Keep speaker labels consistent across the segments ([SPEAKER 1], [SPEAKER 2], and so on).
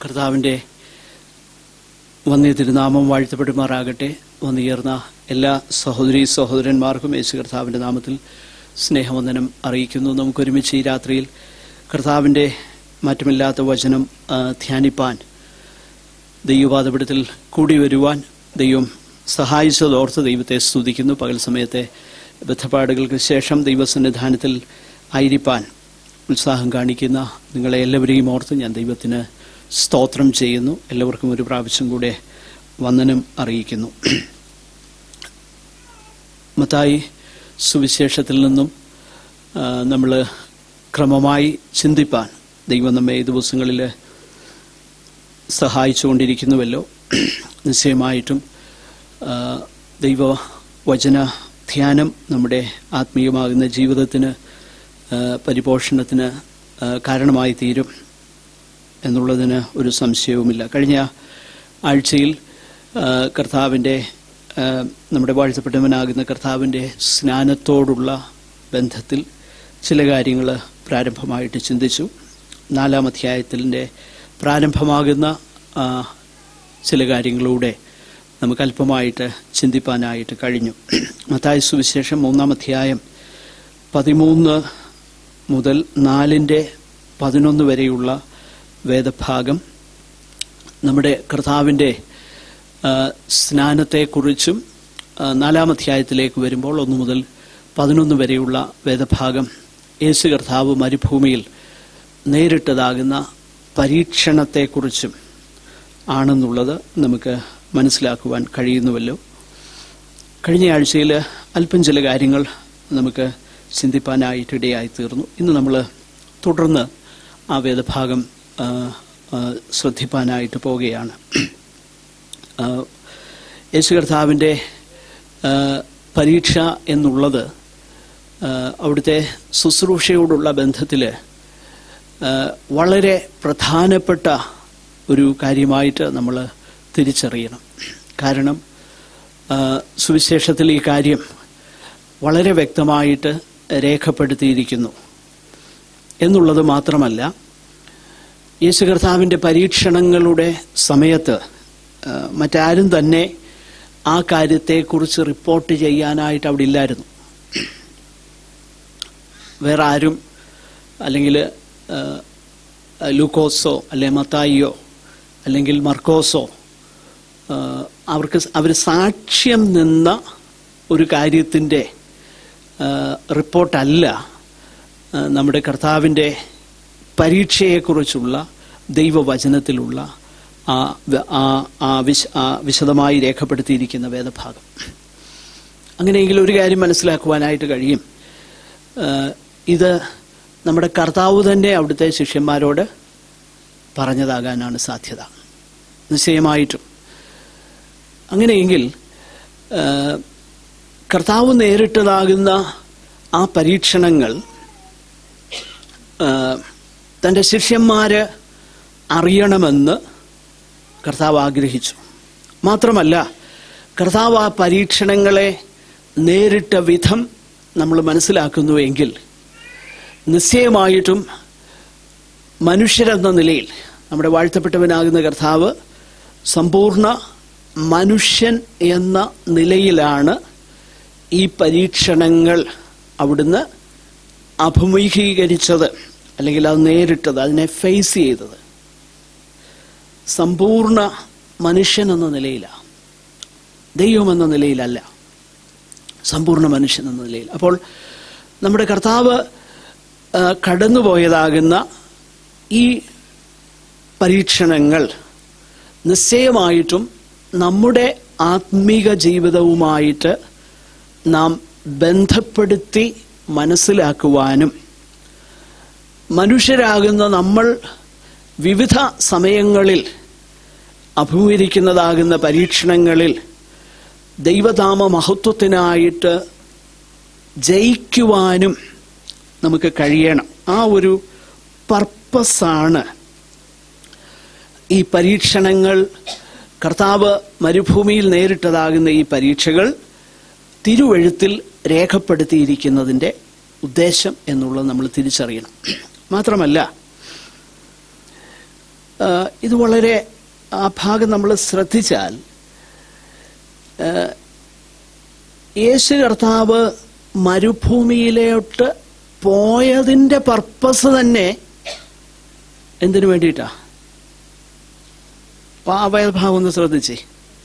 [SPEAKER 1] കർത്താവിൻ്റെ വന്യ തിരുനാമം വാഴ്ത്തപ്പെടുമാറാകട്ടെ വന്നുയർന്ന എല്ലാ സഹോദരി സഹോദരന്മാർക്കും യേശു കർത്താവിൻ്റെ നാമത്തിൽ സ്നേഹവന്ദനം അറിയിക്കുന്നു നമുക്കൊരുമിച്ച് ഈ രാത്രിയിൽ കർത്താവിൻ്റെ മാറ്റമില്ലാത്ത വചനം ആ, ധ്യാനിപ്പാൻ ദൈവവാദപീഠത്തിൽ കൂടി വരുവാൻ ദൈവം സഹായിച്ചതോർത്ത് ദൈവത്തെ സ്തുതിക്കുന്നു പകൽ സമയത്തെ ബദ്ധപ്പാടുകൾക്ക് ശേഷം ദൈവസന്നിധാനത്തിൽ ആയിരിക്കാൻ ഉത്സാഹം കാണിക്കുന്ന നിങ്ങളെ എല്ലാവരെയും ഓർത്ത് ഞാൻ ദൈവത്തിന് സ്തോത്രം ചെയ്യുന്നു എല്ലാവർക്കും ഒരു പ്രാവശ്യം കൂടെ വന്ദനം അറിയിക്കുന്നു മത്തായി സുവിശേഷത്തിൽ നിന്നും നമ്മൾ ക്രമമായി ചിന്തിപ്പാൻ ദൈവം നമ്മെ ഈ ദിവസങ്ങളിൽ സഹായിച്ചുകൊണ്ടിരിക്കുന്നുവല്ലോ നിശ്ചയമായിട്ടും ആ, ദൈവവചന ധ്യാനം നമ്മുടെ ആത്മീയമാകുന്ന ജീവിതത്തിന് ആ, പരിപോഷണത്തിന് ആ, കാരണമായി തീരും എന്നുള്ളതിന് ഒരു സംശയവുമില്ല കഴിഞ്ഞ ആഴ്ചയിൽ ആ, കർത്താവിൻ്റെ ആ, നമ്മുടെ വാഴ്ത്തപ്പെട്ടവനാകുന്ന കർത്താവിൻ്റെ സ്നാനത്തോടുള്ള ബന്ധത്തിൽ ചില കാര്യങ്ങൾ പ്രാരംഭമായിട്ട് ചിന്തിച്ചു നാലാം അധ്യായത്തിൻ്റെ പ്രാരംഭമാകുന്ന ആ, ചില കാര്യങ്ങളിലൂടെ നമുക്ക് അല്പമായിട്ട് ചിന്തിപ്പാനായിട്ട് കഴിഞ്ഞു മത്തായ സുവിശേഷം മൂന്നാം അധ്യായം പതിമൂന്ന് മുതൽ നാലിൻ്റെ പതിനൊന്ന് വരെയുള്ള വേദഭാഗം നമ്മുടെ കർത്താവിൻ്റെ ആ, സ്നാനത്തെക്കുറിച്ചും ആ, നാലാം അധ്യായത്തിലേക്ക് വരുമ്പോൾ ഒന്ന് മുതൽ പതിനൊന്ന് വരെയുള്ള വേദഭാഗം യേശു കർത്താവ് മരുഭൂമിയിൽ നേരിട്ടതാകുന്ന പരീക്ഷണത്തെക്കുറിച്ചും ആണെന്നുള്ളത് നമുക്ക് മനസ്സിലാക്കുവാൻ കഴിയുന്നുവല്ലോ കഴിഞ്ഞ ആഴ്ചയിൽ അല്പം ചില കാര്യങ്ങൾ നമുക്ക് ചിന്തിപ്പാനായിട്ട് ഇടയായി തീർന്നു ഇന്ന് നമ്മൾ തുടർന്ന് ആ വേദഭാഗം ആ, ആ, ശ്രദ്ധിപ്പാനായിട്ട് പോവുകയാണ് ആ, യേശു കർത്താവിൻ്റെ ആ, പരീക്ഷ എന്നുള്ളത് ആ, അവിടുത്തെ ശുശ്രൂഷയോടുള്ള ബന്ധത്തിൽ വളരെ പ്രധാനപ്പെട്ട ഒരു കാര്യമായിട്ട് നമ്മൾ തിരിച്ചറിയണം കാരണം ആ, സുവിശേഷത്തിൽ ഈ കാര്യം വളരെ വ്യക്തമായിട്ട് രേഖപ്പെടുത്തിയിരിക്കുന്നു എന്നുള്ളത് മാത്രമല്ല യേശു കർത്താവിൻ്റെ പരീക്ഷണങ്ങളുടെ സമയത്ത് ആ, മറ്റാരും തന്നെ ആ കാര്യത്തെക്കുറിച്ച് റിപ്പോർട്ട് ചെയ്യാനായിട്ട് അവിടെ ഇല്ലായിരുന്നു വേറെ ആരും അല്ലെങ്കിൽ ലൂക്കോസോ അല്ലെ മത്തായിയോ അല്ലെങ്കിൽ മർക്കോസോ ആ, അവർക്ക് അവർ സാക്ഷ്യം നിന്ന ഒരു കാര്യത്തിൻ്റെ ആ, റിപ്പോർട്ടല്ല ആ, നമ്മുടെ കർത്താവിൻ്റെ പരീക്ഷയെക്കുറിച്ചുള്ള ദൈവവചനത്തിലുള്ള ആ വ- ആ ആ വിശ ആ വിശദമായി രേഖപ്പെടുത്തിയിരിക്കുന്ന വേദഭാഗം അങ്ങനെയെങ്കിൽ ഒരു കാര്യം മനസ്സിലാക്കുവാനായിട്ട് കഴിയും ആ, ഇത് നമ്മുടെ കർത്താവ് തന്നെ അവിടുത്തെ ശിഷ്യന്മാരോട് പറഞ്ഞതാകാനാണ് സാധ്യത നിശ്ചയമായിട്ടും അങ്ങനെയെങ്കിൽ ആ, കർത്താവ് നേരിട്ടതാകുന്ന ആ പരീക്ഷണങ്ങൾ ആ, തൻ്റെ ശിഷ്യന്മാര് അറിയണമെന്ന് കർത്താവ് ആഗ്രഹിച്ചു മാത്രമല്ല കർത്താവ് ആ പരീക്ഷണങ്ങളെ നേരിട്ട വിധം നമ്മൾ മനസ്സിലാക്കുന്നുവെങ്കിൽ നിശ്ചയമായിട്ടും മനുഷ്യരെന്ന നിലയിൽ നമ്മുടെ വാഴ്ത്തപ്പെട്ടവനാകുന്ന കർത്താവ് സമ്പൂർണ്ണ മനുഷ്യൻ എന്ന നിലയിലാണ് ഈ പരീക്ഷണങ്ങൾ അവിടുന്ന് അഭിമുഖീകരിച്ചത് അല്ലെങ്കിൽ അത് നേരിട്ടത് അതിനെ ഫേസ് ചെയ്തത് സമ്പൂർണ്ണ മനുഷ്യൻ എന്ന നിലയിലാണ് ദൈവം എന്ന നിലയിലല്ല സമ്പൂർണ്ണ മനുഷ്യൻ എന്ന നിലയിൽ അപ്പോൾ നമ്മുടെ കർത്താവ് ആ, കടന്നുപോയതാകുന്ന ഈ പരീക്ഷണങ്ങൾ നിശ്ചയമായിട്ടും നമ്മുടെ ആത്മീക ജീവിതവുമായിട്ട് നാം ബന്ധപ്പെടുത്തി മനസ്സിലാക്കുവാനും മനുഷ്യരാകുന്ന നമ്മൾ വിവിധ സമയങ്ങളിൽ അഭിമുഖീകരിക്കുന്നതാകുന്ന പരീക്ഷണങ്ങളിൽ ദൈവതാമ മഹത്വത്തിനായിട്ട് ജയിക്കുവാനും നമുക്ക് കഴിയണം ആ ഒരു പർപ്പസാണ് ഈ പരീക്ഷണങ്ങൾ കർത്താവ് മരുഭൂമിയിൽ നേരിട്ടതാകുന്ന ഈ പരീക്ഷകൾ തിരുവഴുത്തിൽ രേഖപ്പെടുത്തിയിരിക്കുന്നതിൻ്റെ ഉദ്ദേശം എന്നുള്ളത് നമ്മൾ തിരിച്ചറിയണം മാത്രമല്ല ആ, ഇത് വളരെ ആ ഭാഗം നമ്മൾ ശ്രദ്ധിച്ചാൽ ആ, യേശു കർത്താവ് മരുഭൂമിയിലോട്ട് പോയതിന്റെ പർപ്പസ് തന്നെ എന്തിനു വേണ്ടിയിട്ടാ അപ്പൊ ആ വേദഭാഗം ഒന്ന് ശ്രദ്ധിച്ചേ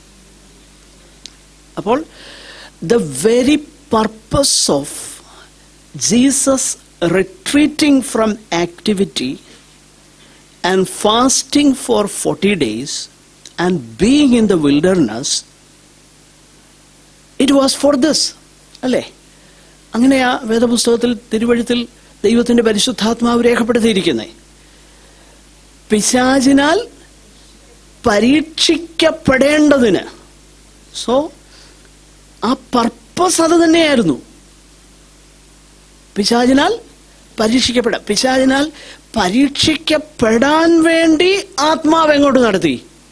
[SPEAKER 1] അപ്പോൾ the very purpose of Jesus retreating from activity and fasting for forty days and being in the wilderness it was for this അല്ലേ അങ്ങനെ ആ വേദപുസ്തകത്തിൽ തിരുവഴുത്തിൽ ദൈവത്തിന്റെ പരിശുദ്ധാത്മാവ് രേഖപ്പെടുത്തിയിരിക്കുന്നത് പിശാചിനാൽ പരീക്ഷിക്കപ്പെടേണ്ടതിന് സോ ആ പർപ്പസ് അത് തന്നെയായിരുന്നു പിശാചിനാൽ പരീക്ഷിക്കപ്പെടാം പിശാചിനാൽ പരീക്ഷിക്കപ്പെടാൻ വേണ്ടി ആത്മാവ് എങ്ങോട്ട് നടത്തി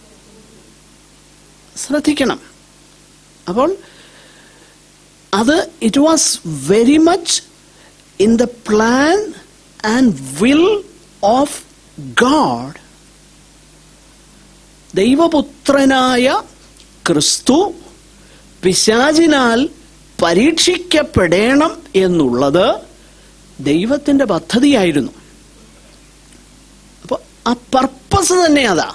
[SPEAKER 1] ശ്രദ്ധിക്കണം അപ്പോൾ അത് it was very much in the plan and will of God ദൈവപുത്രനായ ക്രിസ്തു പിശാചിനാൽ പരീക്ഷിക്കപ്പെടേണം എന്നുള്ളത് ദൈവത്തിന്റെ പദ്ധതിയായിരുന്നു അപ്പോൾ ആ പർപ്പസ് തന്നെ അതാ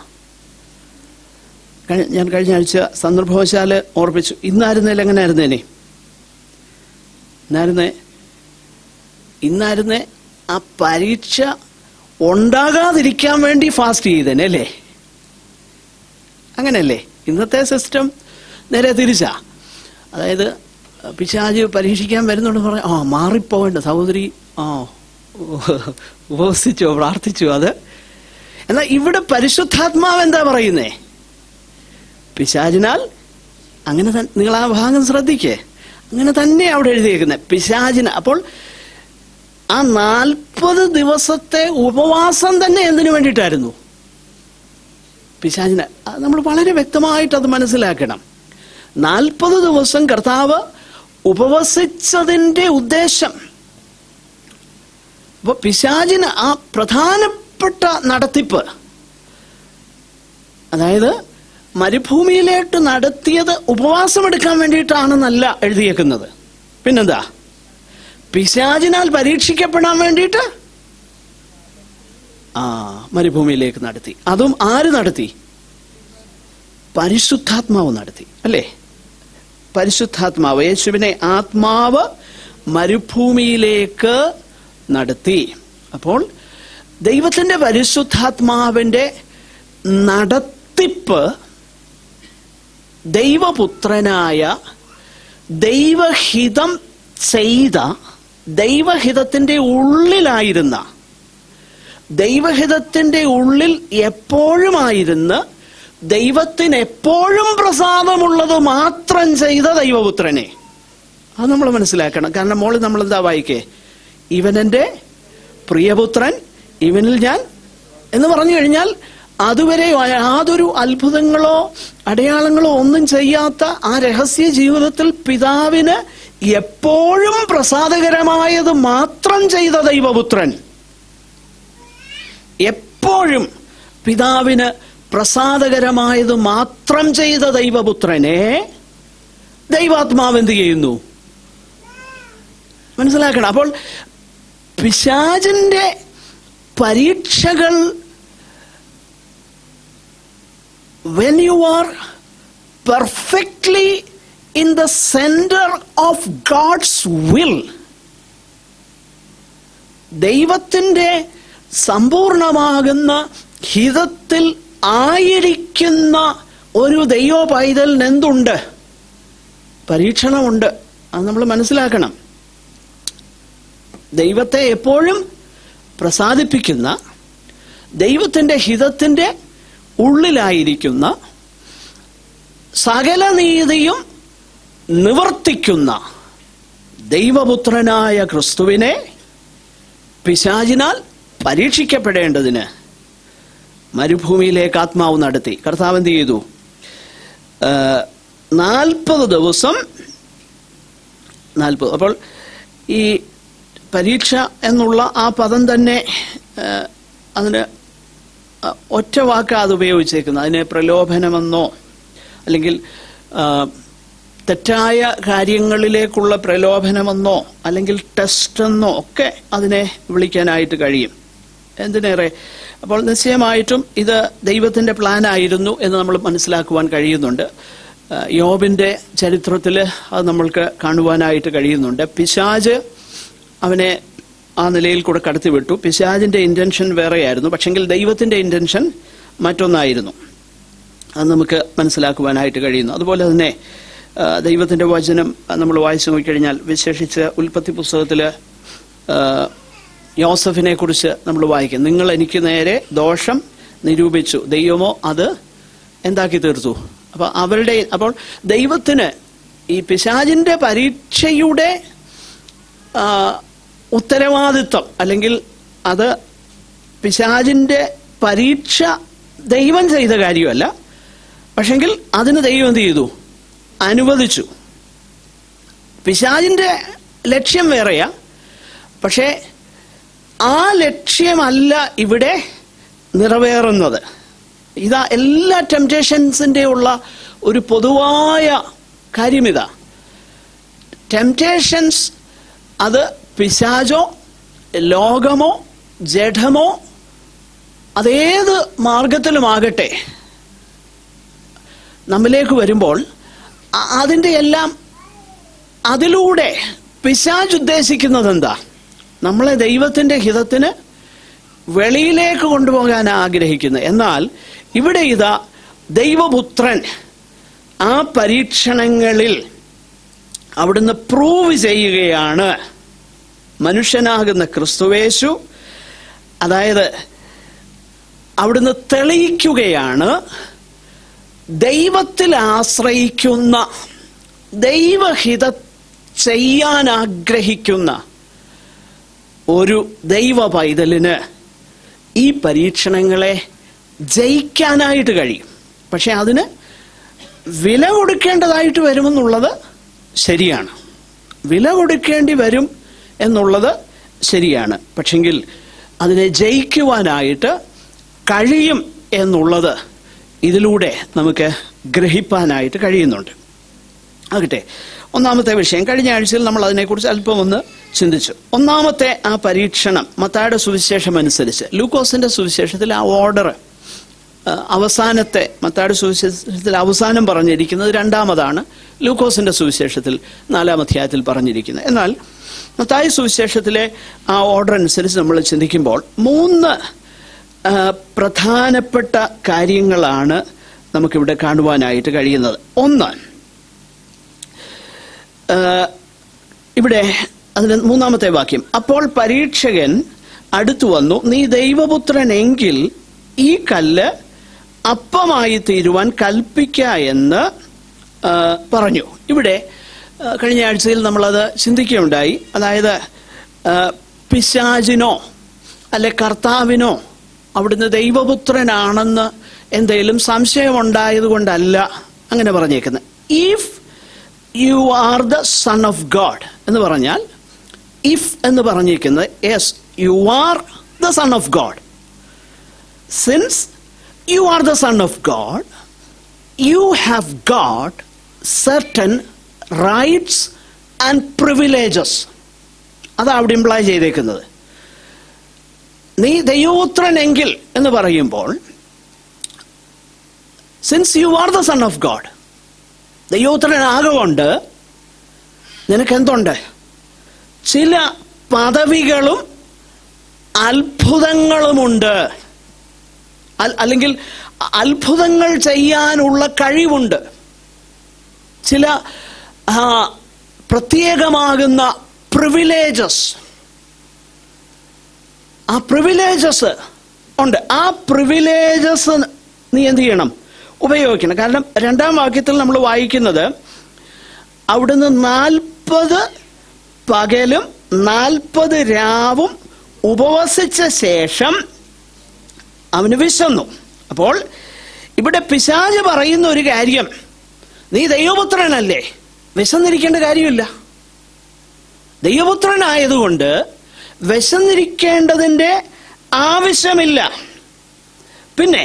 [SPEAKER 1] കഴി- ഞാൻ കഴിഞ്ഞ ആഴ്ച സന്ദർഭവശാല് ഓർപ്പിച്ചു ഇന്നായിരുന്നേൽ എങ്ങനെ ആയിരുന്നേനെ ഇന്നായിരുന്നേ ഇന്നായിരുന്നേ ആ പരീക്ഷ ഉണ്ടാകാതിരിക്കാൻ വേണ്ടി ഫാസ്റ്റ് ചെയ്തേനെ അല്ലേ അങ്ങനെയല്ലേ ഇന്നത്തെ സിസ്റ്റം നേരെ തിരിച്ചാ അതായത് പിശാജ് പരീക്ഷിക്കാൻ വരുന്നുണ്ട് പറയാം ആ മാറിപ്പോവേണ്ട സഹോദരി ആ ഉപവസിച്ചോ പ്രാർത്ഥിച്ചോ അത് എന്നാൽ ഇവിടെ പരിശുദ്ധാത്മാവ് എന്താ പറയുന്നേ പിശാചിനാൽ അങ്ങനെ തന്നെ നിങ്ങൾ ആ ഭാഗം ശ്രദ്ധിക്കേ അങ്ങനെ തന്നെ അവിടെ എഴുതിയേക്കുന്നത് പിശാചിന് അപ്പോൾ ആ നാൽപ്പത് ദിവസത്തെ ഉപവാസം തന്നെ എന്തിനു വേണ്ടിയിട്ടായിരുന്നു പിശാചിന് അത് നമ്മൾ വളരെ വ്യക്തമായിട്ട് അത് മനസ്സിലാക്കണം നാൽപ്പത് ദിവസം കർത്താവ് ഉപവസിച്ചതിന്റെ ഉദ്ദേശം അപ്പൊ പിശാചിന് ആ പ്രധാനപ്പെട്ട നടത്തിപ്പ് അതായത് മരുഭൂമിയിലേക്ക് നടത്തിയത് ഉപവാസം എടുക്കാൻ വേണ്ടിയിട്ടാണെന്നല്ല എഴുതിയേക്കുന്നത് പിന്നെന്താ പിശാചിനാൽ പരീക്ഷിക്കപ്പെടാൻ വേണ്ടിയിട്ട് ആ മരുഭൂമിയിലേക്ക് നടത്തി അതും ആര് നടത്തി പരിശുദ്ധാത്മാവ് നടത്തി അല്ലേ പരിശുദ്ധാത്മാവ് യേശുവിനെ ആത്മാവ് മരുഭൂമിയിലേക്ക് നടത്തി അപ്പോൾ ദൈവത്തിന്റെ പരിശുദ്ധാത്മാവിന്റെ നടത്തിപ്പ് ദൈവപുത്രനായ ദൈവഹിതം ചെയ്ത ദൈവഹിതത്തിന്റെ ഉള്ളിലായിരുന്ന ദൈവഹിതത്തിന്റെ ഉള്ളിൽ എപ്പോഴുമായിരുന്ന് ദൈവത്തിന് എപ്പോഴും പ്രസാദമുള്ളത് മാത്രം ചെയ്ത ദൈവപുത്രനെ അത് നമ്മൾ മനസ്സിലാക്കണം കാരണം മോളിൽ നമ്മൾ എന്താ വായിക്കേ ഇവനെന്റെ പ്രിയപുത്രൻ ഇവനിൽ ഞാൻ എന്ന് പറഞ്ഞു കഴിഞ്ഞാൽ അതുവരെ യാതൊരു അത്ഭുതങ്ങളോ അടയാളങ്ങളോ ഒന്നും ചെയ്യാത്ത ആ രഹസ്യ ജീവിതത്തിൽ പിതാവിന് എപ്പോഴും പ്രസാദകരമായത് മാത്രം ചെയ്ത ദൈവപുത്രൻ എപ്പോഴും പിതാവിന് പ്രസാദകരമായത് മാത്രം ചെയ്ത ദൈവപുത്രനെ ദൈവാത്മാവ് എന്ത് ചെയ്യുന്നു മനസ്സിലാക്കണം അപ്പോൾ പിശാചിന്റെ പരീക്ഷകൾ when you are perfectly in the center of God's will, ദൈവത്തിൻ്റെ സമ്പൂർണമാകുന്ന ഹിതത്തിൽ ആയിരിക്കുന്ന ഒരു ദൈവ പൈതലിന് എന്തുണ്ട് പരീക്ഷണമുണ്ട് അത് നമ്മൾ മനസ്സിലാക്കണം ദൈവത്തെ എപ്പോഴും പ്രസാദിപ്പിക്കുന്ന ദൈവത്തിൻ്റെ ഹിതത്തിൻ്റെ ഉള്ളിലായിരിക്കുന്ന സകല നീതിയും നിവർത്തിക്കുന്ന ദൈവപുത്രനായ ക്രിസ്തുവിനെ പിശാചിനാൽ പരീക്ഷിക്കപ്പെടേണ്ടതിന് മരുഭൂമിയിലേക്ക് ആത്മാവ് നടത്തി കർത്താവ് എന്ത് ചെയ്തു നാൽപ്പത് ദിവസം നാൽപ്പത് അപ്പോൾ ഈ പരീക്ഷ എന്നുള്ള ആ പദം തന്നെ ആ, അതിന് അഹ് ഒറ്റ വാക്ക് അത് ഉപയോഗിച്ചേക്കുന്നത് അതിനെ പ്രലോഭനമെന്നോ അല്ലെങ്കിൽ ആ, തെറ്റായ കാര്യങ്ങളിലേക്കുള്ള പ്രലോഭനമെന്നോ അല്ലെങ്കിൽ ടെസ്റ്റ് എന്നോ ഒക്കെ അതിനെ വിളിക്കാനായിട്ട് കഴിയും എന്തിനേറെ അപ്പോൾ നിശ്ചയമായിട്ടും ഇത് ദൈവത്തിന്റെ പ്ലാൻ ആയിരുന്നു എന്ന് നമ്മൾ മനസ്സിലാക്കുവാൻ കഴിയുന്നുണ്ട് ആ, യോബിന്റെ ചരിത്രത്തിൽ അത് നമ്മൾക്ക് കാണുവാനായിട്ട് കഴിയുന്നുണ്ട് പിശാജ് അവനെ ആ നിലയിൽ കൂടെ കടത്തിവിട്ടു പിശാജിന്റെ ഇന്റൻഷൻ വേറെയായിരുന്നു പക്ഷെങ്കിൽ ദൈവത്തിന്റെ ഇന്റൻഷൻ മറ്റൊന്നായിരുന്നു അത് നമുക്ക് മനസ്സിലാക്കുവാനായിട്ട് കഴിയുന്നു അതുപോലെ തന്നെ ആ, ദൈവത്തിന്റെ വചനം നമ്മൾ വായിച്ചു നോക്കിക്കഴിഞ്ഞാൽ വിശേഷിച്ച് ഉൽപ്പത്തി പുസ്തകത്തിൽ യോസഫിനെ കുറിച്ച് നമ്മൾ വായിക്കും നിങ്ങൾ എനിക്ക് നേരെ ദോഷം നിരൂപിച്ചു ദൈവമോ അത് എന്താക്കി തീർത്തു അപ്പൊ അവരുടെ അപ്പോൾ ദൈവത്തിന് ഈ പിശാജിന്റെ പരീക്ഷയുടെ ആ, ഉത്തരവാദിത്വം അല്ലെങ്കിൽ അത് പിശാജിന്റെ പരീക്ഷ ദൈവം ചെയ്ത കാര്യമല്ല പക്ഷെങ്കിൽ അതിന് ദൈവം എന്ത് ചെയ്തു അനുവദിച്ചു പിശാജിന്റെ ലക്ഷ്യം വേറെയാ പക്ഷേ ആ ലക്ഷ്യമല്ല ഇവിടെ നിറവേറുന്നത് ഇതാ എല്ലാ ടെംപ്റ്റേഷൻസിന്റെ ഉള്ള ഒരു പൊതുവായ കാര്യം ഇതാ ടെംപ്റ്റേഷൻസ് അത് പിശാചോ ലോകമോ ജഡമോ അതേത് മാർഗത്തിലുമാകട്ടെ നമ്മിലേക്ക് വരുമ്പോൾ അ- അതിൻ്റെ എല്ലാം അതിലൂടെ പിശാജ് ഉദ്ദേശിക്കുന്നത് എന്താ നമ്മളെ ദൈവത്തിന്റെ ഹിതത്തിന് വെളിയിലേക്ക് കൊണ്ടുപോകാൻ ആഗ്രഹിക്കുന്നത് എന്നാൽ ഇവിടെ ഇതാ ദൈവപുത്രൻ ആ പരീക്ഷണങ്ങളിൽ അവിടുന്ന് പ്രൂവ് ചെയ്യുകയാണ് മനുഷ്യനാകുന്ന ക്രിസ്തുവേശു അതായത് അവിടുന്ന് തെളിയിക്കുകയാണ് ദൈവത്തിൽ ആശ്രയിക്കുന്ന ദൈവഹിത ചെയ്യാൻ ആഗ്രഹിക്കുന്ന ഒരു ദൈവ പൈതലിന് ഈ പരീക്ഷണങ്ങളെ ജയിക്കാനായിട്ട് കഴിയും പക്ഷെ അതിന് വില കൊടുക്കേണ്ടതായിട്ട് വരുമെന്നുള്ളത് ശരിയാണ് വില കൊടുക്കേണ്ടി വരും എന്നുള്ളത് ശരിയാണ് പക്ഷെങ്കിൽ അതിനെ ജയിക്കുവാനായിട്ട് കഴിയും എന്നുള്ളത് ഇതിലൂടെ നമുക്ക് ഗ്രഹിപ്പാനായിട്ട് കഴിയുന്നുണ്ട് ആകട്ടെ ഒന്നാമത്തെ വിഷയം കഴിഞ്ഞ ആഴ്ചയിൽ നമ്മൾ അതിനെക്കുറിച്ച് അല്പം ഒന്ന് ചിന്തിച്ചു ഒന്നാമത്തെ ആ പരീക്ഷണം മത്തായുടെ സുവിശേഷം അനുസരിച്ച് ലൂക്കോസിന്റെ സുവിശേഷത്തിൽ ആ ഓർഡർ അവസാനത്തെ മത്തായുടെ സുവിശേഷത്തിൽ അവസാനം പറഞ്ഞിരിക്കുന്നത് രണ്ടാമതാണ് ലൂക്കോസിന്റെ സുവിശേഷത്തിൽ നാലാം അധ്യായത്തിൽ പറഞ്ഞിരിക്കുന്നത് എന്നാൽ മത്തായ സുവിശേഷത്തിലെ ആ ഓർഡർ അനുസരിച്ച് നമ്മൾ ചിന്തിക്കുമ്പോൾ മൂന്ന് ആ, പ്രധാനപ്പെട്ട കാര്യങ്ങളാണ് നമുക്കിവിടെ കാണുവാനായിട്ട് കഴിയുന്നത് ഒന്ന് ആ, ഇവിടെ അതിന് മൂന്നാമത്തെ വാക്യം അപ്പോൾ പരീക്ഷകൻ അടുത്തു വന്നു നീ ദൈവപുത്രനെങ്കിൽ ഈ കല്ല് അപ്പമായി തീരുവാൻ കൽപ്പിക്ക എന്ന് ആ, പറഞ്ഞു ഇവിടെ ആ, കഴിഞ്ഞ ആഴ്ചയിൽ നമ്മളത് ചിന്തിക്കുകയുണ്ടായി അതായത് ആ, പിശാചിനോ അല്ലെ കർത്താവിനോ അവിടുന്ന് ദൈവപുത്രനാണെന്ന് എന്തെങ്കിലും സംശയമുണ്ടായത് കൊണ്ടല്ല അങ്ങനെ പറഞ്ഞേക്കുന്നത് if you are the Son of God എന്ന് പറഞ്ഞാൽ ഇഫ് എന്ന് പറഞ്ഞിരിക്കുന്നത് yes you are the Son of God since you are the Son of God you have God certain rights and privileges അതാ അവിടെ ഇംപ്ലൈ ചെയ്തേക്കുന്നത് നീ ദൈവപുത്രനെങ്കിൽ എന്ന് പറയുമ്പോൾ since you are the Son of God ദൈവപുത്രനാകൊണ്ട് നിനക്ക് എന്തുണ്ട് ചില പദവികളും അത്ഭുതങ്ങളുമുണ്ട് അൽ- അല്ലെങ്കിൽ അത്ഭുതങ്ങൾ ചെയ്യാനുള്ള കഴിവുണ്ട് ചില ആ, പ്രത്യേകമാകുന്ന പ്രിവിലേജസ് ആ പ്രിവിലേജസ് ഉണ്ട് ആ പ്രിവിലേജസ് നീ എന്ത് ചെയ്യണം ഉപയോഗിക്കണം കാരണം രണ്ടാം വാക്യത്തിൽ നമ്മൾ വായിക്കുന്നത് അവിടുന്ന് നാൽപ്പത് പകലും നാൽപ്പത് രാവും ഉപവസിച്ച ശേഷം അവന് വിശന്നു അപ്പോൾ ഇവിടെ പിശാജ് പറയുന്ന ഒരു കാര്യം നീ ദൈവപുത്രനല്ലേ വിശന്നിരിക്കേണ്ട കാര്യമില്ല ദൈവപുത്രനായതുകൊണ്ട് വിശന്നിരിക്കേണ്ടതിൻ്റെ ആവശ്യമില്ല പിന്നെ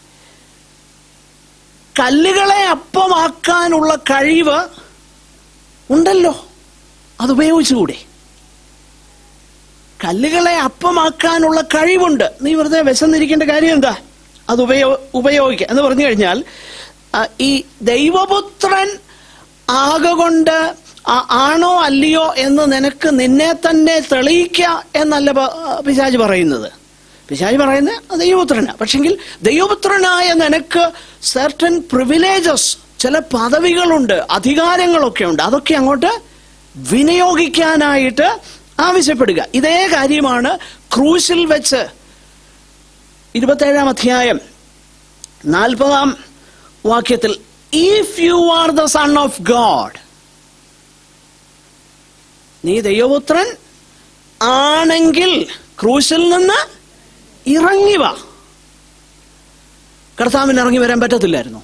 [SPEAKER 1] കല്ലുകളെ അപ്പമാക്കാനുള്ള കഴിവ് ഉണ്ടല്ലോ അത് ഉപയോഗിച്ചുകൂടെ കല്ലുകളെ അപ്പമാക്കാനുള്ള കഴിവുണ്ട് നീ വെറുതെ വിശന്നിരിക്കേണ്ട കാര്യം എന്താ അത് ഉപയോ ഉപയോഗിക്കുക എന്ന് പറഞ്ഞു കഴിഞ്ഞാൽ ആ, ഈ ദൈവപുത്രൻ ആകൊണ്ട് ആ- ആണോ അല്ലയോ എന്ന് നിനക്ക് നിന്നെ തന്നെ തെളിയിക്കുക എന്നല്ല പ- പിശാജ് പറയുന്നത് പിശാജ് പറയുന്നത് ദൈവപുത്രനാ പക്ഷെങ്കിൽ ദൈവപുത്രനായ നിനക്ക് സർട്ടൻ പ്രിവിലേജസ് ചില പദവികളുണ്ട് അധികാരങ്ങളൊക്കെ ഉണ്ട് അതൊക്കെ അങ്ങോട്ട് വിനിയോഗിക്കാനായിട്ട് ആവശ്യപ്പെടുക ഇതേ കാര്യമാണ് ക്രൂശിൽ വെച്ച് ഇരുപത്തേഴാം അധ്യായം നാൽപ്പതാം വാക്യത്തിൽ if you are the Son of God നീ ദൈവപുത്രൻ ആണെങ്കിൽ ക്രൂശിൽ നിന്ന് ഇറങ്ങി വാ കർത്താവിന് ഇറങ്ങി വരാൻ പറ്റത്തില്ലായിരുന്നു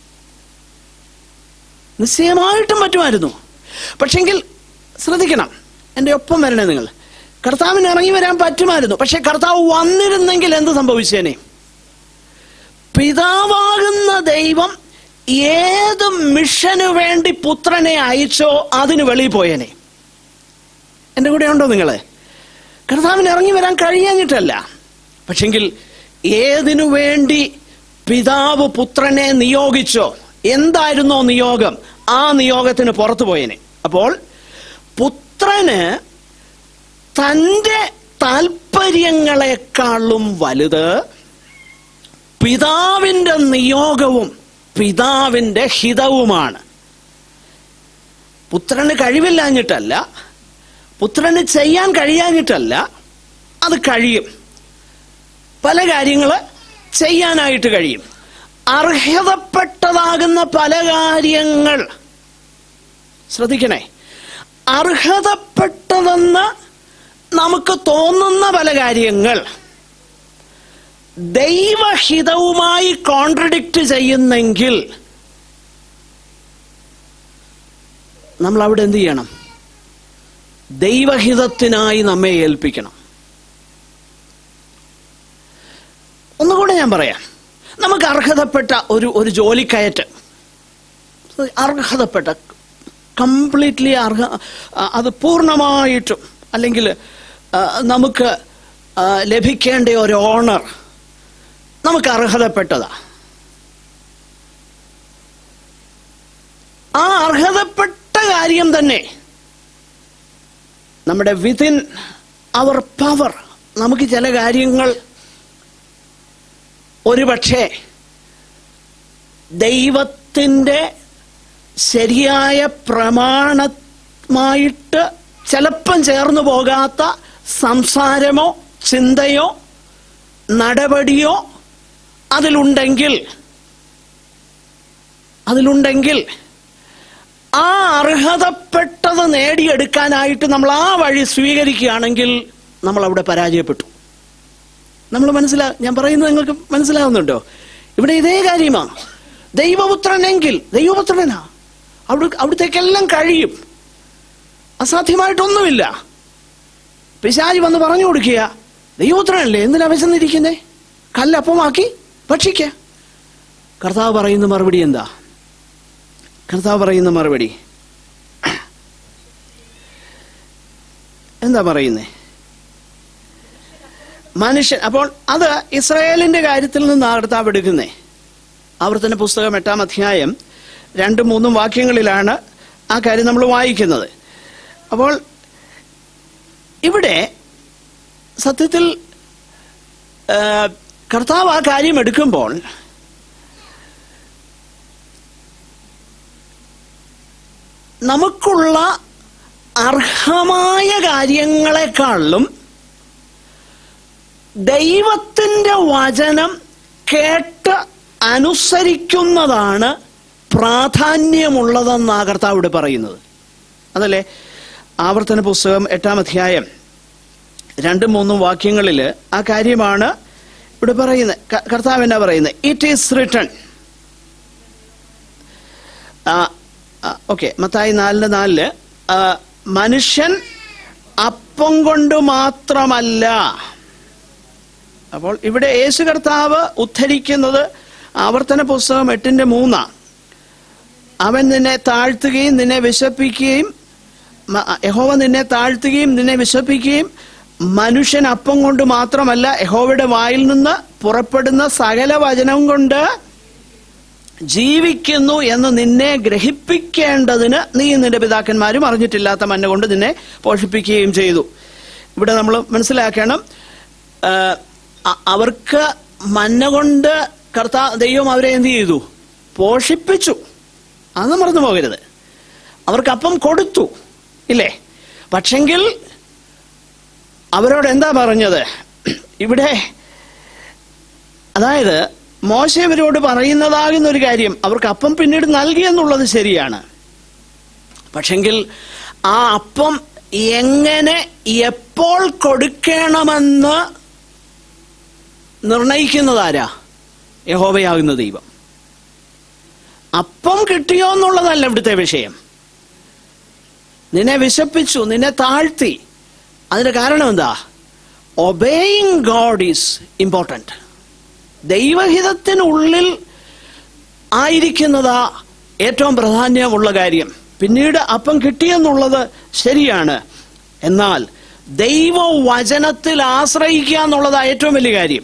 [SPEAKER 1] നിശ്ചയമായിട്ടും പറ്റുമായിരുന്നു പക്ഷെങ്കിൽ ശ്രദ്ധിക്കണം എൻ്റെ ഒപ്പം വരണേ നിങ്ങൾ കർത്താവിന് ഇറങ്ങി വരാൻ പറ്റുമായിരുന്നു പക്ഷെ കർത്താവ് വന്നിരുന്നെങ്കിൽ എന്ത് സംഭവിച്ചേനെ പിതാവാകുന്ന ദൈവം ഏത് മിഷന് വേണ്ടി പുത്രനെ അയച്ചോ അതിന് വെളിയിൽ പോയേനെ എൻ്റെ കൂടെ ഉണ്ടോ നിങ്ങള് കർത്താവിന് ഇറങ്ങി വരാൻ കഴിയാഞ്ഞിട്ടല്ല പക്ഷെങ്കിൽ ഏതിനു വേണ്ടി പിതാവ് പുത്രനെ നിയോഗിച്ചോ എന്തായിരുന്നോ നിയോഗം ആ നിയോഗത്തിന് പുറത്തു പോയേനെ അപ്പോൾ പുത്രന് തൻ്റെ താല്പര്യങ്ങളെക്കാളും വലുത് പിതാവിൻ്റെ നിയോഗവും പിതാവിൻ്റെ ഹിതവുമാണ് പുത്രന് കഴിവില്ലാഞ്ഞിട്ടല്ല പുത്രന് ചെയ്യാൻ കഴിയാഞ്ഞിട്ടല്ല അത് കഴിയും പല കാര്യങ്ങൾ ചെയ്യാനായിട്ട് കഴിയും അർഹതപ്പെട്ടതാകുന്ന പല കാര്യങ്ങൾ ശ്രദ്ധിക്കണേ അർഹതപ്പെട്ടതെന്ന് നമുക്ക് തോന്നുന്ന പല കാര്യങ്ങൾ ദൈവഹിതവുമായി കോൺട്രഡിക്റ്റ് ചെയ്യുന്നെങ്കിൽ നമ്മൾ അവിടെ എന്ത് ചെയ്യണം ദൈവഹിതത്തിനായി നമ്മെ ഏൽപ്പിക്കണം ഒന്നുകൂടെ ഞാൻ പറയാം നമുക്ക് അർഹതപ്പെട്ട ഒരു ഒരു ജോലിക്കയറ്റ് അർഹതപ്പെട്ട കംപ്ലീറ്റ്ലി അർഹ ആ, അത് പൂർണ്ണമായിട്ടും അല്ലെങ്കിൽ ആ, നമുക്ക് ആ, ലഭിക്കേണ്ട ഒരു ഓണർ നമുക്ക് അർഹതപ്പെട്ടതാ ആ അർഹതപ്പെട്ട കാര്യം തന്നെ നമ്മുടെ വിതിൻ അവർ പവർ നമുക്ക് ചില കാര്യങ്ങൾ ഒരുപക്ഷെ ദൈവത്തിൻ്റെ ശരിയായ പ്രമാണമായിട്ട് ചിലപ്പം ചേർന്നു പോകാത്ത സംസാരമോ ചിന്തയോ നടപടിയോ അതിലുണ്ടെങ്കിൽ അതിലുണ്ടെങ്കിൽ ആ അർഹതപ്പെട്ടത് നേടിയെടുക്കാനായിട്ട് നമ്മൾ ആ വഴി സ്വീകരിക്കുകയാണെങ്കിൽ നമ്മൾ അവിടെ പരാജയപ്പെട്ടു നമ്മൾ മനസ്സിലാ ഞാൻ പറയുന്നത് നിങ്ങൾക്ക് മനസ്സിലാവുന്നുണ്ടോ ഇവിടെ ഇതേ കാര്യമാണ് ദൈവപുത്രനെങ്കിൽ ദൈവപുത്രനാ അവിടെ അവിടത്തേക്കെല്ലാം കഴിയും അസാധ്യമായിട്ടൊന്നുമില്ല പിശാജി വന്ന് പറഞ്ഞു കൊടുക്കുക ദൈവപുത്രനല്ലേ എന്തിനാ വിശന്നിരിക്കുന്നേ കല്ലപ്പമാക്കി ഭക്ഷിക്ക കർത്താവ് പറയുന്ന മറുപടി എന്താ കർത്താവ് പറയുന്ന മറുപടി എന്താ പറയുന്നേ മനുഷ്യൻ അപ്പോൾ അത് ഇസ്രായേലിന്റെ കാര്യത്തിൽ നിന്ന് കർത്താവ് എടുക്കുന്നേ ആവർത്തന പുസ്തകം എട്ടാം അധ്യായം രണ്ടും മൂന്നും വാക്യങ്ങളിലാണ് ആ കാര്യം നമ്മൾ വായിക്കുന്നത് അപ്പോൾ ഇവിടെ സത്യത്തിൽ ആ, കർത്താവ് ആ കാര്യം എടുക്കുമ്പോൾ നമുക്കുള്ള അർഹമായ കാര്യങ്ങളെക്കാളും ദൈവത്തിൻ്റെ വചനം കേട്ട് അനുസരിക്കുന്നതാണ് പ്രാധാന്യമുള്ളതെന്നാ കർത്താവ് ഇവിടെ പറയുന്നത് അതല്ലേ ആവർത്തന പുസ്തകം എട്ടാം അധ്യായം രണ്ടും മൂന്നും വാക്യങ്ങളിൽ ആ കാര്യമാണ് ഇവിടെ പറയുന്നത് ക- കർത്താവ് എന്നാ പറയുന്നത് ഇറ്റ് ഈസ് റിട്ടൺ ഓക്കെ മത്തായി നാലിന് നാലില് ആ, മനുഷ്യൻ അപ്പം കൊണ്ട് മാത്രമല്ല അപ്പോൾ ഇവിടെ യേശു കർത്താവ് ഉദ്ധരിക്കുന്നത് ആവർത്തന പുസ്തകം എട്ടിന്റെ മൂന്നാണ് അവൻ നിന്നെ താഴ്ത്തുകയും നിന്നെ വിശപ്പിക്കുകയും മ- യഹോവ നിന്നെ താഴ്ത്തുകയും നിന്നെ വിശപ്പിക്കുകയും മനുഷ്യൻ അപ്പം കൊണ്ട് മാത്രമല്ല യഹോവയുടെ വായിൽ നിന്ന് പുറപ്പെടുന്ന സകല വചനം കൊണ്ട് ജീവിക്കുന്നു എന്ന് നിന്നെ ഗ്രഹിപ്പിക്കേണ്ടതിന് നീ നിന്റെ പിതാക്കന്മാരും അറിഞ്ഞിട്ടില്ലാത്ത മന്ന കൊണ്ട് നിന്നെ പോഷിപ്പിക്കുകയും ചെയ്തു ഇവിടെ നമ്മൾ മനസ്സിലാക്കണം ആ, അ- അവർക്ക് മന്ന കൊണ്ട് കർത്താ ദൈവം അവരെ എന്ത് ചെയ്തു പോഷിപ്പിച്ചു അത് മറന്നു പോകരുത് അവർക്ക് അപ്പം കൊടുത്തു ഇല്ലേ പക്ഷെങ്കിൽ അവരോട് എന്താ പറഞ്ഞത് ഇവിടെ അതായത് മോശ ഇവരോട് പറയുന്നതാകുന്ന ഒരു കാര്യം അവർക്ക് അപ്പം പിന്നീട് നൽകി എന്നുള്ളത് ശരിയാണ് പക്ഷെങ്കിൽ ആ അപ്പം എങ്ങനെ എപ്പോൾ കൊടുക്കണമെന്ന് നിർണയിക്കുന്നതാരാ യഹോവയാകുന്ന ദൈവം അപ്പം കിട്ടിയോ എന്നുള്ളതല്ല ഇവിടുത്തെ വിഷയം നിന്നെ വിശപ്പിച്ചു നിന്നെ താഴ്ത്തി അതിന്റെ കാരണം എന്താ ഒബേയിങ് ഗോഡ് ഈസ് ഇമ്പോർട്ടൻറ്റ് ദൈവഹിതത്തിനുള്ളിൽ ആയിരിക്കുന്നതാ ഏറ്റവും പ്രാധാന്യമുള്ള കാര്യം പിന്നീട് അപ്പം കിട്ടിയെന്നുള്ളത് ശരിയാണ് എന്നാൽ ദൈവവചനത്തിൽ ആശ്രയിക്കുക എന്നുള്ളതാ ഏറ്റവും വലിയ കാര്യം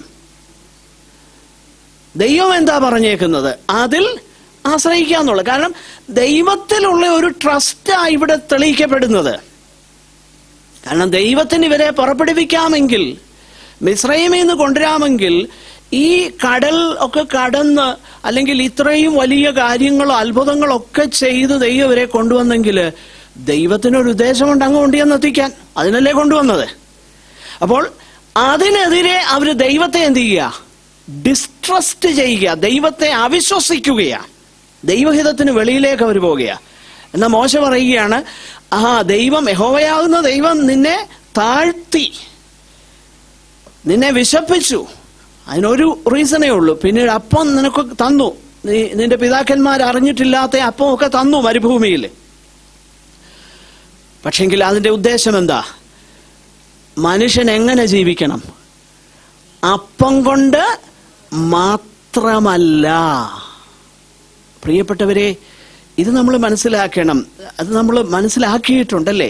[SPEAKER 1] ദൈവം എന്താ പറഞ്ഞേക്കുന്നത് അതിൽ ആശ്രയിക്കുക എന്നുള്ളത് കാരണം ദൈവത്തിലുള്ള ഒരു ട്രസ്റ്റാ ഇവിടെ തെളിയിക്കപ്പെടുന്നത് കാരണം ദൈവത്തിന് ഇവരെ പുറപ്പെടുവിക്കാമെങ്കിൽ മിശ്രൈമിൽ നിന്ന് കൊണ്ടുവരാമെങ്കിൽ ഈ കടൽ ഒക്കെ കടന്ന് അല്ലെങ്കിൽ ഇത്രയും വലിയ കാര്യങ്ങളോ അത്ഭുതങ്ങളോ ഒക്കെ ചെയ്ത് ദൈവം ഇവരെ കൊണ്ടുവന്നെങ്കിൽ ദൈവത്തിനൊരു ഉദ്ദേശമുണ്ട് അങ്ങ് കൊണ്ടുവന്ന് എത്തിക്കാൻ അതിനല്ലേ കൊണ്ടുവന്നത് അപ്പോൾ അതിനെതിരെ അവർ ദൈവത്തെ എന്ത് ചെയ്യുക ഡിസ്ട്രസ്റ്റ് ചെയ്യുക ദൈവത്തെ അവിശ്വസിക്കുകയാണ് ദൈവഹിതത്തിന് വെളിയിലേക്ക് അവർ പോവുകയാ എന്നാൽ മോശ പറയുകയാണ് ആ ദൈവം യഹോവയാകുന്ന ദൈവം നിന്നെ താഴ്ത്തി നിന്നെ വിശപ്പിച്ചു അതിനൊരു റീസണേ ഉള്ളൂ പിന്നീട് അപ്പം നിനക്ക് തന്നു നീ നിന്റെ പിതാക്കന്മാർ അറിഞ്ഞിട്ടില്ലാത്ത അപ്പമൊക്കെ തന്നു മരുഭൂമിയിൽ പക്ഷെങ്കിൽ അതിന്റെ ഉദ്ദേശം എന്താ മനുഷ്യൻ എങ്ങനെ ജീവിക്കണം അപ്പം കൊണ്ട് മാത്രമല്ല പ്രിയപ്പെട്ടവരെ ഇത് നമ്മൾ മനസ്സിലാക്കണം അത് നമ്മൾ മനസ്സിലാക്കിയിട്ടുണ്ടല്ലേ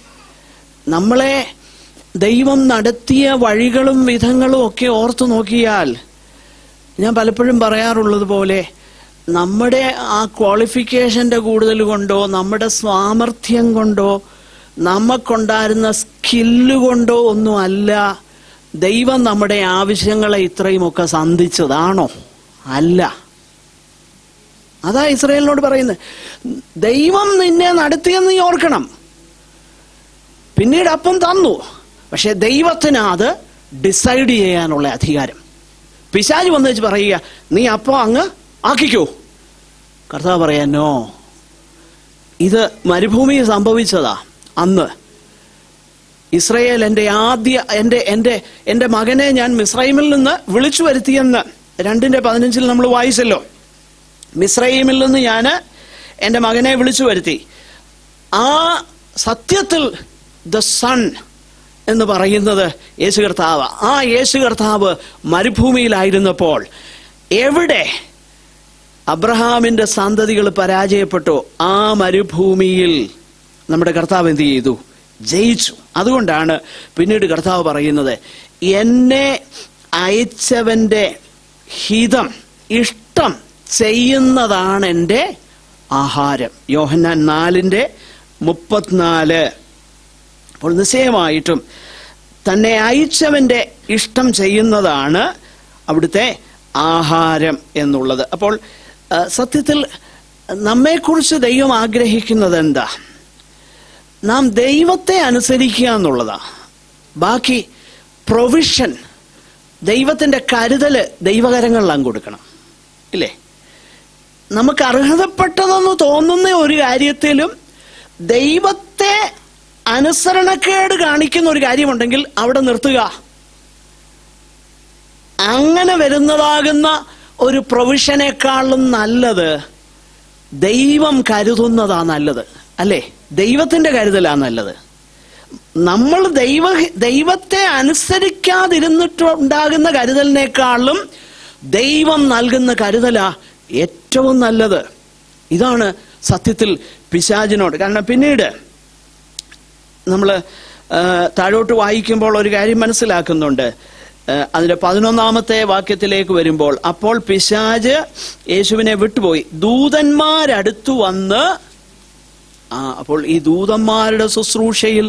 [SPEAKER 1] നമ്മളെ ദൈവം നടത്തിയ വഴികളും വിധങ്ങളും ഒക്കെ ഓർത്തു നോക്കിയാൽ ഞാൻ പലപ്പോഴും പറയാറുള്ളത് പോലെ നമ്മുടെ ആ ക്വാളിഫിക്കേഷന്റെ കൂടുതൽ കൊണ്ടോ നമ്മുടെ സ്വാമർഥ്യം കൊണ്ടോ നമുക്കുണ്ടായിരുന്ന സ്കില്ല് കൊണ്ടോ ഒന്നും അല്ല ദൈവം നമ്മുടെ ആവശ്യങ്ങളെ ഇത്രയുമൊക്കെ സന്ധിച്ചതാണോ അല്ല അതാ ഇസ്രയേലിനോട് പറയുന്നത് ദൈവം നിന്നെ നടത്തിയെന്ന് നീ ഓർക്കണം പിന്നീട് അപ്പം തന്നു പക്ഷെ ദൈവത്തിന് അത് ഡിസൈഡ് ചെയ്യാനുള്ള അധികാരം പിശാജ് വന്നു വെച്ച് പറയുക നീ അപ്പം അങ്ങ് ആക്കിക്കോ കർത്താവ് പറയാ നോ ഇത് മരുഭൂമിയിൽ സംഭവിച്ചതാ അന്ന് ഇസ്രയേൽ എൻ്റെ ആദ്യ എൻ്റെ എൻ്റെ എൻ്റെ മകനെ ഞാൻ മിസ്രൈമിൽ നിന്ന് വിളിച്ചു വരുത്തിയെന്ന് രണ്ടിന്റെ പതിനഞ്ചിൽ നമ്മൾ വായിച്ചല്ലോ മിസ്രൈമിൽ നിന്ന് ഞാൻ എൻ്റെ മകനെ വിളിച്ചു വരുത്തി ആ സത്യത്തിൽ ദ സൺ എന്ന് പറയുന്നത് യേശു കർത്താവ് ആ യേശു കർത്താവ് മരുഭൂമിയിലായിരുന്നപ്പോൾ എവിടെ അബ്രഹാമിന്റെ സന്തതികൾ പരാജയപ്പെട്ടു ആ മരുഭൂമിയിൽ നമ്മുടെ കർത്താവ് എന്ത് ചെയ്തു ജയിച്ചു അതുകൊണ്ടാണ് പിന്നീട് കർത്താവ് പറയുന്നത് എന്നെ അയച്ചവന്റെ ഹിതം ഇഷ്ടം ചെയ്യുന്നതാണ് എൻ്റെ ആഹാരം യോഹന്നാൻ നാലിൻ്റെ മുപ്പത്തിനാല് അപ്പോൾ നിശ്ചയമായിട്ടും തന്നെ അയച്ചവന്റെ ഇഷ്ടം ചെയ്യുന്നതാണ് അവിടുത്തെ ആഹാരം എന്നുള്ളത് അപ്പോൾ ആ, സത്യത്തിൽ നമ്മെക്കുറിച്ച് ദൈവം ആഗ്രഹിക്കുന്നത് എന്താ നാം ദൈവത്തെ അനുസരിക്കുക എന്നുള്ളതാ ബാക്കി പ്രൊവിഷൻ ദൈവത്തിന്റെ കരുതല് ദൈവകരങ്ങളിലാണ് കൊടുക്കണം ഇല്ലേ നമുക്ക് അർഹതപ്പെട്ടതെന്ന് തോന്നുന്ന ഒരു കാര്യത്തിലും ദൈവത്തെ അനുസരണക്കേട് കാണിക്കുന്ന ഒരു കാര്യമുണ്ടെങ്കിൽ അവിടെ നിർത്തുക അങ്ങനെ വരുന്നതാകുന്ന ഒരു പ്രൊവിഷനേക്കാളും നല്ലത് ദൈവം കരുതുന്നതാ നല്ലത് അല്ലേ ദൈവത്തിന്റെ കരുതലാ നല്ലത് നമ്മൾ ദൈവ ദൈവത്തെ അനുസരിക്കാതിരുന്നിട്ട് ഉണ്ടാകുന്ന കരുതലിനേക്കാളും ദൈവം നൽകുന്ന കരുതലാ ഏറ്റവും നല്ലത് ഇതാണ് സത്യത്തിൽ പിശാചിനോട് കാരണം പിന്നീട് നമ്മൾ താഴോട്ട് വായിക്കുമ്പോൾ ഒരു കാര്യം മനസ്സിലാക്കുന്നുണ്ട് ആ, അതിന്റെ പതിനൊന്നാമത്തെ വാക്യത്തിലേക്ക് വരുമ്പോൾ അപ്പോൾ പിശാജ് യേശുവിനെ വിട്ടുപോയി ദൂതന്മാരടുത്തു വന്ന് ആ അപ്പോൾ ഈ ദൂതന്മാരുടെ ശുശ്രൂഷയിൽ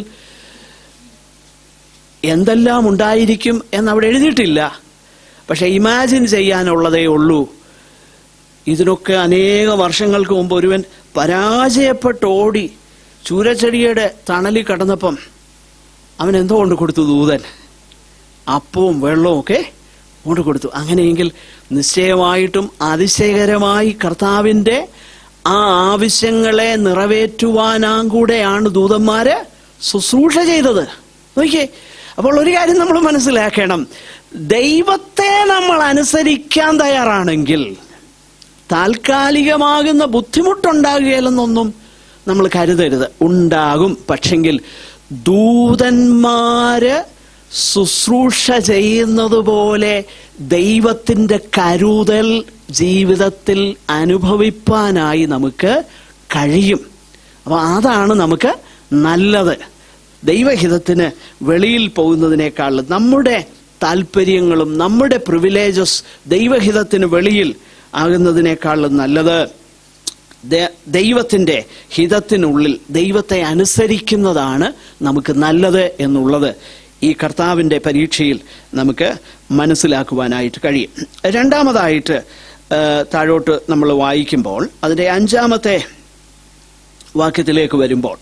[SPEAKER 1] എന്തെല്ലാം ഉണ്ടായിരിക്കും എന്നവിടെ എഴുതിയിട്ടില്ല പക്ഷെ ഇമാജിൻ ചെയ്യാനുള്ളതേ ഉള്ളൂ ഇതിനൊക്കെ അനേക വർഷങ്ങൾക്ക് മുമ്പ് ഒരുവൻ പരാജയപ്പെട്ട് ഓടി ചൂരച്ചെടിയുടെ തണലിൽ കടന്നപ്പം അവൻ എന്തോ കൊണ്ട് കൊടുത്തു ദൂതൻ അപ്പവും വെള്ളവും ഒക്കെ കൊണ്ട് കൊടുത്തു അങ്ങനെയെങ്കിൽ നിശ്ചയമായിട്ടും അതിശയകരമായി കർത്താവിൻ്റെ ആ ആവശ്യങ്ങളെ നിറവേറ്റുവാനാം കൂടെയാണ് ദൂതന്മാര് ശുശ്രൂഷ ചെയ്തത് നോക്കിയേ അപ്പോൾ ഒരു കാര്യം നമ്മൾ മനസ്സിലാക്കണം ദൈവത്തെ നമ്മൾ അനുസരിക്കാൻ തയ്യാറാണെങ്കിൽ താൽക്കാലികമാകുന്ന ബുദ്ധിമുട്ടുണ്ടാകുകയില്ലെന്നൊന്നും നമ്മൾ കരുതരുത് ഉണ്ടാകും പക്ഷെങ്കിൽ ദൂതന്മാര് ശുശ്രൂഷ ചെയ്യുന്നത് പോലെ ദൈവത്തിൻ്റെ കരുതൽ ജീവിതത്തിൽ അനുഭവിപ്പാനായി നമുക്ക് കഴിയും അപ്പൊ അതാണ് നമുക്ക് നല്ലത് ദൈവഹിതത്തിന് വെളിയിൽ പോകുന്നതിനേക്കാൾ നമ്മുടെ താല്പര്യങ്ങളും നമ്മുടെ പ്രിവിലേജസ് ദൈവഹിതത്തിന് വെളിയിൽ ആകുന്നതിനേക്കാളും നല്ലത് ദ- ദൈവത്തിന്റെ ഹിതത്തിനുള്ളിൽ ദൈവത്തെ അനുസരിക്കുന്നതാണ് നമുക്ക് നല്ലത് എന്നുള്ളത് ഈ കർത്താവിന്റെ പരീക്ഷയിൽ നമുക്ക് മനസ്സിലാക്കുവാനായിട്ട് കഴിയും രണ്ടാമതായിട്ട് ആ, താഴോട്ട് നമ്മൾ വായിക്കുമ്പോൾ അതിന്റെ അഞ്ചാമത്തെ വാക്യത്തിലേക്ക് വരുമ്പോൾ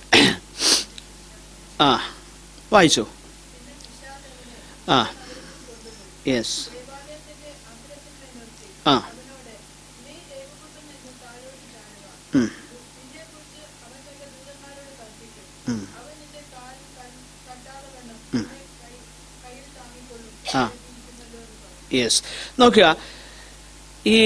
[SPEAKER 1] ആ വായിച്ചു ആ യെസ് ആ ഉം. ഉം. ഉം. ആ യെസ് നോക്കുക ഈ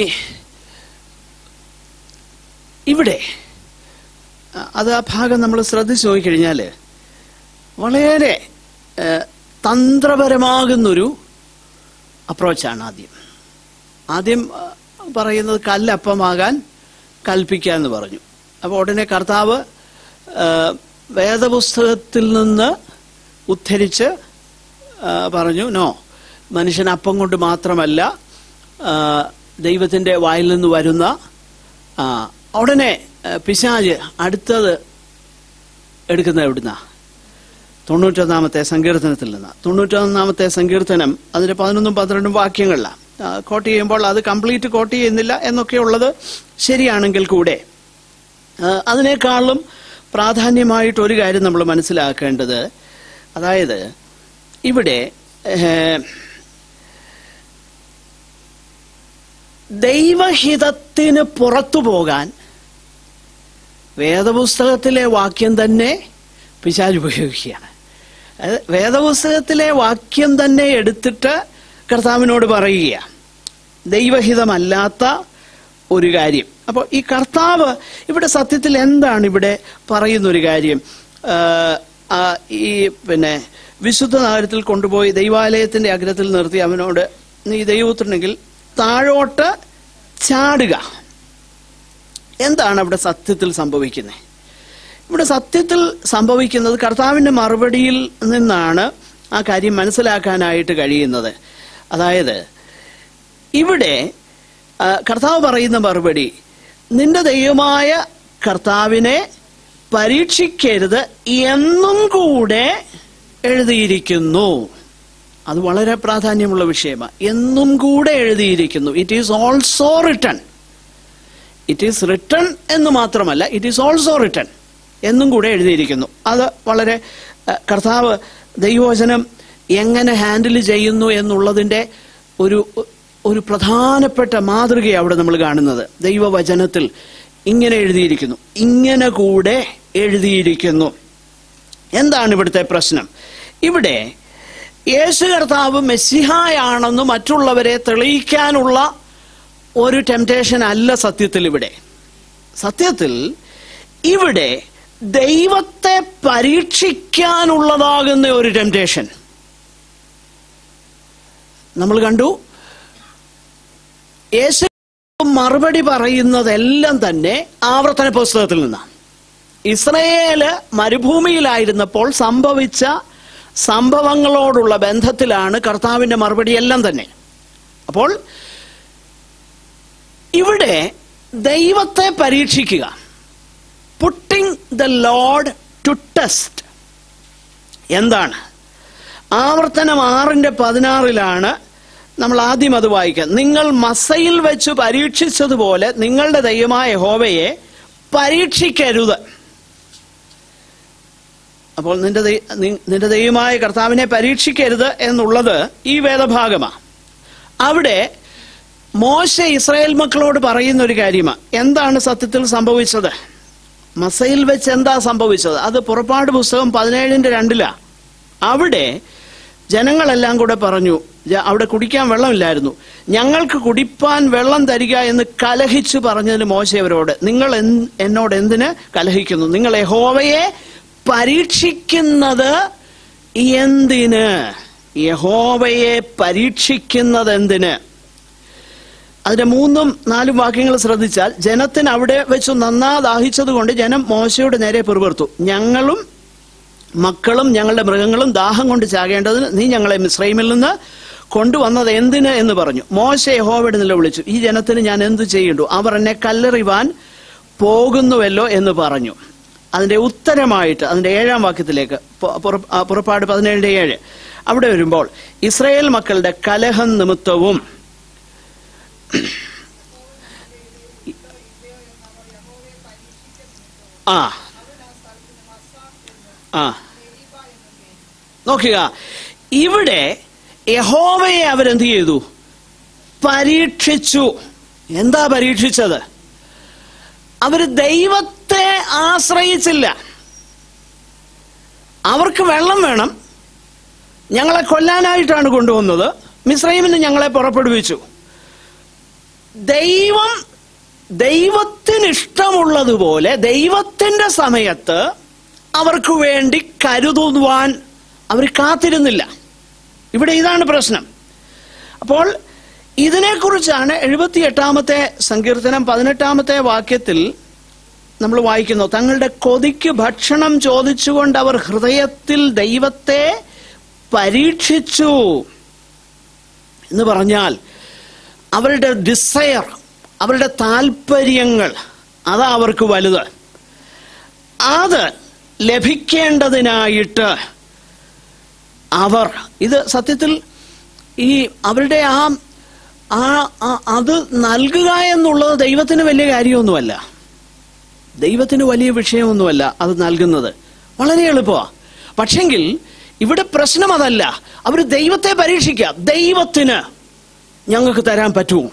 [SPEAKER 1] ഇവിടെ അ- അത് ആ ഭാഗം നമ്മൾ ശ്രദ്ധിച്ചു നോക്കിക്കഴിഞ്ഞാൽ വളരെ ഏഹ്, തന്ത്രപരമാകുന്നൊരു അപ്രോച്ചാണ് ആദ്യം ആദ്യം ആ, പറയുന്നത് കല്ലപ്പമാകാൻ കൽപ്പിക്കുക എന്ന് പറഞ്ഞു അപ്പോൾ ഉടനെ കർത്താവ് ആ, വേദപുസ്തകത്തിൽ നിന്ന് ഉദ്ധരിച്ച് ആ, പറഞ്ഞു നോ മനുഷ്യൻ അപ്പം കൊണ്ട് മാത്രമല്ല ആ, ദൈവത്തിൻ്റെ വായിൽ നിന്ന് വരുന്ന ആ, ഉടനെ ആ, പിശാജ് അടുത്തത് എടുക്കുന്നത് എവിടുന്നാ തൊണ്ണൂറ്റൊന്നാമത്തെ സങ്കീർത്തനത്തിൽ നിന്ന് തൊണ്ണൂറ്റൊന്നാമത്തെ സങ്കീർത്തനം അതിന്റെ പതിനൊന്നും പന്ത്രണ്ടും വാക്യങ്ങളിലാണ് ആ, കോട്ട് ചെയ്യുമ്പോൾ അത് കംപ്ലീറ്റ് കോട്ട് ചെയ്യുന്നില്ല എന്നൊക്കെ ഉള്ളത് ശരിയാണെങ്കിൽ കൂടെ ആ, അതിനേക്കാളും പ്രാധാന്യമായിട്ട് ഒരു കാര്യം നമ്മൾ മനസ്സിലാക്കേണ്ടത് അതായത് ഇവിടെ ഏഹ്, ദൈവഹിതത്തിന് പുറത്തു പോകാൻ വേദപുസ്തകത്തിലെ വാക്യം തന്നെ പിശാജ് ഉപയോഗിക്കുകയാണ് അത് വേദപുസ്തകത്തിലെ വാക്യം തന്നെ എടുത്തിട്ട് കർത്താവിനോട് പറയുക ദൈവഹിതമല്ലാത്ത ഒരു കാര്യം അപ്പോൾ ഈ കർത്താവ് ഇവിടെ സത്യത്തിൽ എന്താണ് ഇവിടെ പറയുന്ന ഒരു കാര്യം ആ, ആ, ഈ പിന്നെ വിശുദ്ധ നഗരത്തിൽ കൊണ്ടുപോയി ദൈവാലയത്തിന്റെ അഗ്രത്തിൽ നിർത്തി അവനോട് നീ ദൈവപുത്രനെങ്കിൽ താഴോട്ട് ചാടുക എന്താണ് അവിടെ സത്യത്തിൽ സംഭവിക്കുന്നത് ഇവിടെ സത്യത്തിൽ സംഭവിക്കുന്നത് കർത്താവിന്റെ മറുപടിയിൽ നിന്നാണ് ആ കാര്യം മനസ്സിലാക്കാനായിട്ട് കഴിയുന്നത് അതായത് ഇവിടെ ആ, കർത്താവ് പറയുന്ന മറുപടി നിന്റെ ദൈവമായ കർത്താവിനെ പരീക്ഷിക്കരുത് എന്നും കൂടെ എഴുതിയിരിക്കുന്നു അത് വളരെ പ്രാധാന്യമുള്ള വിഷയമാണ് എന്നും കൂടെ എഴുതിയിരിക്കുന്നു it is also written it is written എന്ന് മാത്രമല്ല ഇറ്റ് ഈസ് ഓൾസോ റിട്ടൺ എന്നും കൂടെ എഴുതിയിരിക്കുന്നു അത് വളരെ അഹ്, കർത്താവ് ദൈവവചനം എങ്ങനെ ഹാൻഡിൽ ചെയ്യുന്നു എന്നുള്ളതിൻ്റെ ഒരു ഒരു പ്രധാനപ്പെട്ട മാതൃകയാണ് അവിടെ നമ്മൾ കാണുന്നത് ദൈവവചനത്തിൽ ഇങ്ങനെ എഴുതിയിരിക്കുന്നു ഇങ്ങനെ കൂടെ എഴുതിയിരിക്കുന്നു എന്താണ് ഇവിടുത്തെ പ്രശ്നം ഇവിടെ യേശു കർത്താവ് മെസ്സിഹായാണെന്ന് മറ്റുള്ളവരെ തെളിയിക്കാനുള്ള ഒരു ടെംപ്റ്റേഷൻ അല്ല സത്യത്തിൽ ഇവിടെ സത്യത്തിൽ ഇവിടെ ദൈവത്തെ പരീക്ഷിക്കാനുള്ളതാകുന്ന ഒരു ടെംപ്റ്റേഷൻ നമ്മൾ കണ്ടു യേശു മറുപടി പറയുന്നതെല്ലാം തന്നെ ആവർത്തന പുസ്തകത്തിൽ നിന്നാണ് ഇസ്രയേല് മരുഭൂമിയിലായിരുന്നപ്പോൾ സംഭവിച്ച സംഭവങ്ങളോടുള്ള ബന്ധത്തിലാണ് കർത്താവിന്റെ മറുപടി എല്ലാം തന്നെ അപ്പോൾ ഇവിടെ ദൈവത്തെ പരീക്ഷിക്കുക putting the Lord to test എന്താണ് ആവർത്തനം ആറിന്റെ പതിനാറിലാണ് നമ്മൾ ആദ്യം അത് വായിക്കുക നിങ്ങൾ മസയിൽ വെച്ച് പരീക്ഷിച്ചതുപോലെ നിങ്ങളുടെ ദൈവമായ ഹോവയെ പരീക്ഷിക്കരുത് അപ്പോൾ നിന്റെ ദൈ- നി- നിന്റെ ദൈവമായ കർത്താവിനെ പരീക്ഷിക്കരുത് എന്നുള്ളത് ഈ വേദഭാഗമാണ് അവിടെ മോശ ഇസ്രായേൽ മക്കളോട് പറയുന്ന ഒരു കാര്യമാണ് എന്താണ് സത്യത്തിൽ സംഭവിച്ചത് മസയിൽ വെച്ച് എന്താ സംഭവിച്ചത് അത് പുറപ്പാട് പുസ്തകം പതിനേഴിന്റെ രണ്ടിലാ അവിടെ ജനങ്ങളെല്ലാം കൂടെ പറഞ്ഞു "ജ- അവിടെ കുടിക്കാൻ വെള്ളമില്ലായിരുന്നു ഞങ്ങൾക്ക് കുടിപ്പാൻ വെള്ളം തരിക എന്ന് കലഹിച്ചു പറഞ്ഞതിന് മോശ അവരോട് നിങ്ങൾ എന്ത് എന്നോട് എന്തിന് കലഹിക്കുന്നു നിങ്ങൾ യഹോവയെ പരീക്ഷിക്കുന്നത് എന്തിന് യഹോവയെ പരീക്ഷിക്കുന്നത് എന്തിന് അതിന്റെ മൂന്നും നാലും വാക്യങ്ങൾ ശ്രദ്ധിച്ചാൽ ജനത്തിന് അവിടെ വെച്ച് നന്നാ ദാഹിച്ചതുകൊണ്ട് ജനം മോശയുടെ നേരെ പിറുപിറുത്തു ഞങ്ങളും മക്കളും ഞങ്ങളുടെ മൃഗങ്ങളും ദാഹം കൊണ്ട് ചാകേണ്ടതിന് നീ ഞങ്ങളെ മിശ്രൈമിൽ നിന്ന് കൊണ്ടുവന്നത് എന്തിന് എന്ന് പറഞ്ഞു മോശ യഹോവയുടെ നിലവിളിച്ചു ഈ ജനത്തിന് ഞാൻ എന്തു ചെയ്യണ്ടു അവർ എന്നെ കല്ലെറിവാൻ പോകുന്നുവല്ലോ എന്ന് പറഞ്ഞു അതിന്റെ ഉത്തരമായിട്ട് അതിന്റെ ഏഴാം വാക്യത്തിലേക്ക് പു- പുറ- ആ, പുറപ്പാട് പതിനേഴിന്റെ ഏഴ് അവിടെ വരുമ്പോൾ ഇസ്രായേൽ മക്കളുടെ കലഹം നിമിത്തവും ആ ആ നോക്കുക ഇവിടെ യഹോവയെ അവരെന്ത് ചെയ്തു പരീക്ഷിച്ചു എന്താ പരീക്ഷിച്ചത് അവര് ദൈവത്തെ ആശ്രയിച്ചില്ല അവർക്ക് വെള്ളം വേണം ഞങ്ങളെ കൊല്ലാനായിട്ടാണ് കൊണ്ടുവന്നത് മിശ്രൈമിന് ഞങ്ങളെ പുറപ്പെടുവിച്ചു ദൈവം ദൈവത്തിന് ഇഷ്ടമുള്ളതുപോലെ ദൈവത്തിന്റെ സമയത്ത് അവർക്ക് വേണ്ടി കരുതുവാൻ അവർ കാത്തിരുന്നില്ല ഇവിടെ ഇതാണ് പ്രശ്നം അപ്പോൾ ഇതിനെക്കുറിച്ചാണ് എഴുപത്തി എട്ടാമത്തെ സങ്കീർത്തനം പതിനെട്ടാമത്തെ വാക്യത്തിൽ നമ്മൾ വായിക്കുന്നു തങ്ങളുടെ കൊതിക്ക് ഭക്ഷണം ചോദിച്ചുകൊണ്ട് അവർ ഹൃദയത്തിൽ ദൈവത്തെ പരീക്ഷിച്ചു എന്ന് പറഞ്ഞാൽ അവരുടെ ഡിസയർ അവരുടെ താല്പര്യങ്ങൾ അതാ അവർക്ക് വലുത് അത് ലഭിക്കേണ്ടതിനായിട്ട് അവർ ഇത് സത്യത്തിൽ ഈ അവരുടെ ആ ആ ആ- അത് നൽകുക എന്നുള്ളത് ദൈവത്തിന് വലിയ കാര്യമൊന്നുമല്ല ദൈവത്തിന് വലിയ വിഷയമൊന്നുമല്ല അത് നൽകുന്നത് വളരെ എളുപ്പമാണ് പക്ഷെങ്കിൽ ഇവിടെ പ്രശ്നം അതല്ല അവർ ദൈവത്തെ പരീക്ഷിക്കുക ദൈവത്തിന് ഞങ്ങൾക്ക് തരാൻ പറ്റുമോ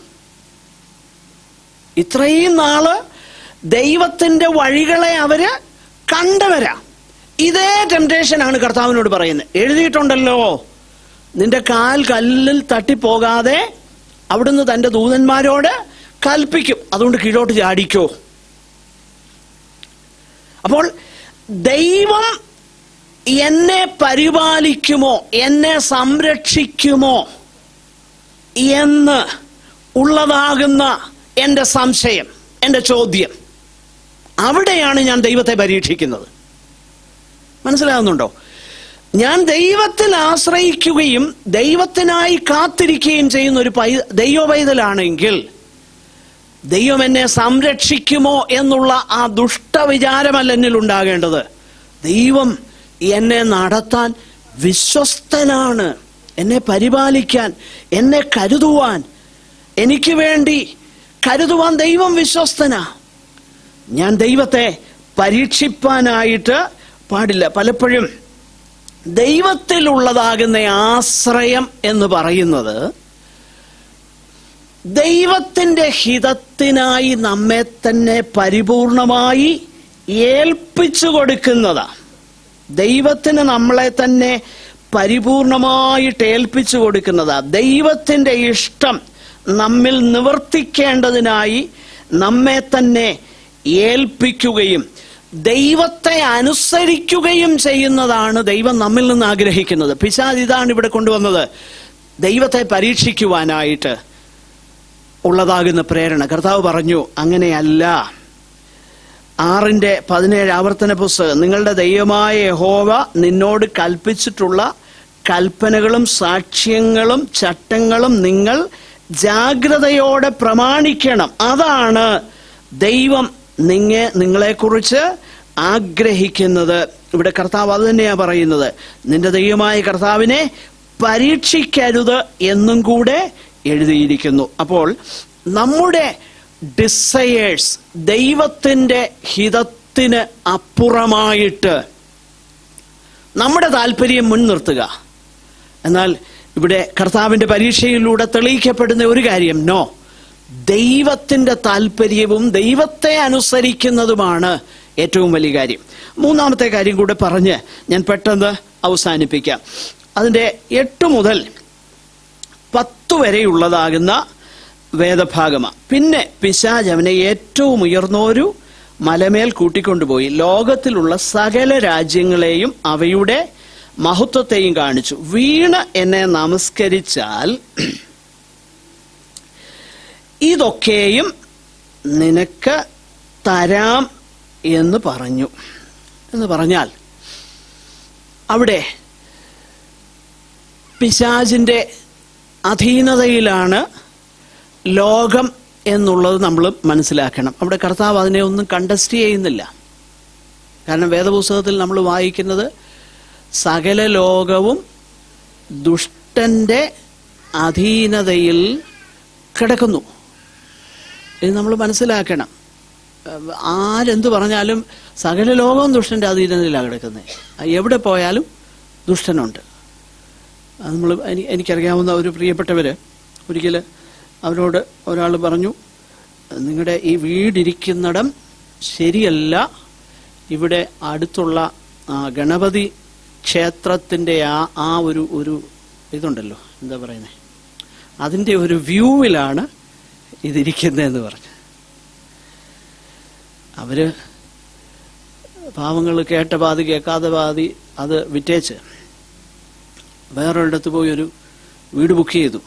[SPEAKER 1] ഇത്രയും നാള് ദൈവത്തിന്റെ വഴികളെ അവര് കണ്ടവരാ ഇതേ ടെംപ്ടേഷൻ ആണ് കർത്താവിനോട് പറയുന്നത് എഴുതിയിട്ടുണ്ടല്ലോ നിന്റെ കാൽ കല്ലിൽ തട്ടിപ്പോകാതെ അവിടുന്ന് തന്റെ ദൂതന്മാരോട് കൽപ്പിക്കും അതുകൊണ്ട് കീഴോട്ട് ചാടിക്കോ അപ്പോൾ ദൈവം എന്നെ പരിപാലിക്കുമോ എന്നെ സംരക്ഷിക്കുമോ എന്ന് ഉള്ളതാകുന്ന എൻ്റെ സംശയം എൻ്റെ ചോദ്യം അവിടെയാണ് ഞാൻ ദൈവത്തെ പരീക്ഷിക്കുന്നത് മനസ്സിലാകുന്നുണ്ടോ ഞാൻ ദൈവത്തിൽ ആശ്രയിക്കുകയും ദൈവത്തിനായി കാത്തിരിക്കുകയും ചെയ്യുന്ന ഒരു പൈ ദൈവ പൈതലാണെങ്കിൽ ദൈവം എന്നെ സംരക്ഷിക്കുമോ എന്നുള്ള ആ ദുഷ്ടവിചാരമല്ല എന്നിൽ ഉണ്ടാകേണ്ടത് ദൈവം എന്നെ നടത്താൻ വിശ്വസ്തനാണ് എന്നെ പരിപാലിക്കാൻ എന്നെ കരുതുവാൻ എനിക്ക് വേണ്ടി കരുതുവാൻ ദൈവം വിശ്വസ്തനാ ഞാൻ ദൈവത്തെ പരീക്ഷിപ്പാനായിട്ട് പാടില്ല പലപ്പോഴും ദൈവത്തിലുള്ളതാകുന്ന ആശ്രയം എന്ന് പറയുന്നത് ദൈവത്തിന്റെ ഹിതത്തിനായി നമ്മെ തന്നെ പരിപൂർണമായി ഏൽപ്പിച്ചു കൊടുക്കുന്നതാ ദൈവത്തിന് നമ്മളെ തന്നെ പരിപൂർണമായിട്ട് ഏൽപ്പിച്ചു കൊടുക്കുന്നതാ ദൈവത്തിന്റെ ഇഷ്ടം നമ്മിൽ നിവർത്തിക്കേണ്ടതിനായി നമ്മെ തന്നെ ഏൽപ്പിക്കുകയും ദൈവത്തെ അനുസരിക്കുകയും ചെയ്യുന്നതാണ് ദൈവം നമ്മിൽ നിന്ന് ആഗ്രഹിക്കുന്നത് പിശാജ് ഇതാണ് ഇവിടെ കൊണ്ടുവന്നത് ദൈവത്തെ പരീക്ഷിക്കുവാനായിട്ട് ഉള്ളതാകുന്ന പ്രേരണ കർത്താവ് പറഞ്ഞു അങ്ങനെയല്ല ആറിന്റെ പതിനേഴ് ആവർത്തന പുസ്തകം നിങ്ങളുടെ ദൈവമായ യഹോവ നിന്നോട് കൽപ്പിച്ചിട്ടുള്ള കൽപ്പനകളും സാക്ഷ്യങ്ങളും ചട്ടങ്ങളും നിങ്ങൾ ജാഗ്രതയോടെ പ്രമാണിക്കണം അതാണ് ദൈവം നിങ്ങ നിങ്ങളെക്കുറിച്ച് ആഗ്രഹിക്കുന്നത് ഇവിടെ കർത്താവ് അത് തന്നെയാ പറയുന്നത് നിന്റെ ദൈവമായ കർത്താവിനെ പരീക്ഷിക്കരുത് എന്നും കൂടെ എഴുതിയിരിക്കുന്നു അപ്പോൾ നമ്മുടെ ഡിസയേഴ്സ് ദൈവത്തിന്റെ ഹിതത്തിന് അപ്പുറമായിട്ട് നമ്മുടെ താല്പര്യം മുൻനിർത്തുക എന്നാൽ ഇവിടെ കർത്താവിന്റെ പരീക്ഷയിലൂടെ തെളിയിക്കപ്പെടുന്ന ഒരു കാര്യം നോ ദൈവത്തിന്റെ താല്പര്യവും ദൈവത്തെ അനുസരിക്കുന്നതുമാണ് ഏറ്റവും വലിയ കാര്യം മൂന്നാമത്തെ കാര്യം കൂടെ പറഞ്ഞ് ഞാൻ പെട്ടെന്ന് അവസാനിപ്പിക്കാം അതിന്റെ എട്ട് മുതൽ പത്ത് വരെയുള്ളതാകുന്ന വേദഭാഗമാണ് പിന്നെ പിശാജ് അവനെ ഏറ്റവും ഉയർന്നൊരു മലമേൽ കൂട്ടിക്കൊണ്ടുപോയി ലോകത്തിലുള്ള സകല രാജ്യങ്ങളെയും അവയുടെ മഹത്വത്തെയും കാണിച്ചു വീണ് എന്നെ നമസ്കരിച്ചാൽ ഇതൊക്കെയും നിനക്ക് തരാം എന്ന് പറഞ്ഞു എന്ന് പറഞ്ഞാൽ അവിടെ പിശാജിന്റെ അധീനതയിലാണ് ലോകം എന്നുള്ളത് നമ്മൾ മനസ്സിലാക്കണം അവിടെ കർത്താവ് അതിനെ ഒന്നും കണ്ടസ്റ്റ് ചെയ്യുന്നില്ല കാരണം വേദപുസ്തകത്തിൽ നമ്മൾ വായിക്കുന്നത് സകല ലോകവും ദുഷ്ടന്റെ അധീനതയിൽ കിടക്കുന്നു ഇത് നമ്മൾ മനസ്സിലാക്കണം ഏഹ് ആരെന്ത് പറഞ്ഞാലും സകല ലോകവും ദുഷ്ടന്റെ അധീനതയിലാണ് കിടക്കുന്നത് എവിടെ പോയാലും ദുഷ്ടനുണ്ട് അത് നമ്മൾ എനി- എനിക്കറിയാവുന്ന ഒരു പ്രിയപ്പെട്ടവര് ഒരിക്കൽ അവരോട് ഒരാൾ പറഞ്ഞു നിങ്ങളുടെ ഈ വീടിരിക്കുന്നിടം ശരിയല്ല ഇവിടെ അടുത്തുള്ള ആ, ഗണപതി ക്ഷേത്രത്തിൻ്റെ ആ ആ ഒരു ഒരു ഇതുണ്ടല്ലോ എന്താ പറയുന്നത് അതിൻ്റെ ഒരു വ്യൂവിലാണ് ഇതിരിക്കുന്നതെന്ന് പറഞ്ഞു അവര് പാവങ്ങൾ കേട്ട പാതി കേൾക്കാതെ പാതി അത് വിറ്റേച്ച് വേറൊരിടത്ത് പോയി ഒരു വീട് ബുക്ക് ചെയ്തു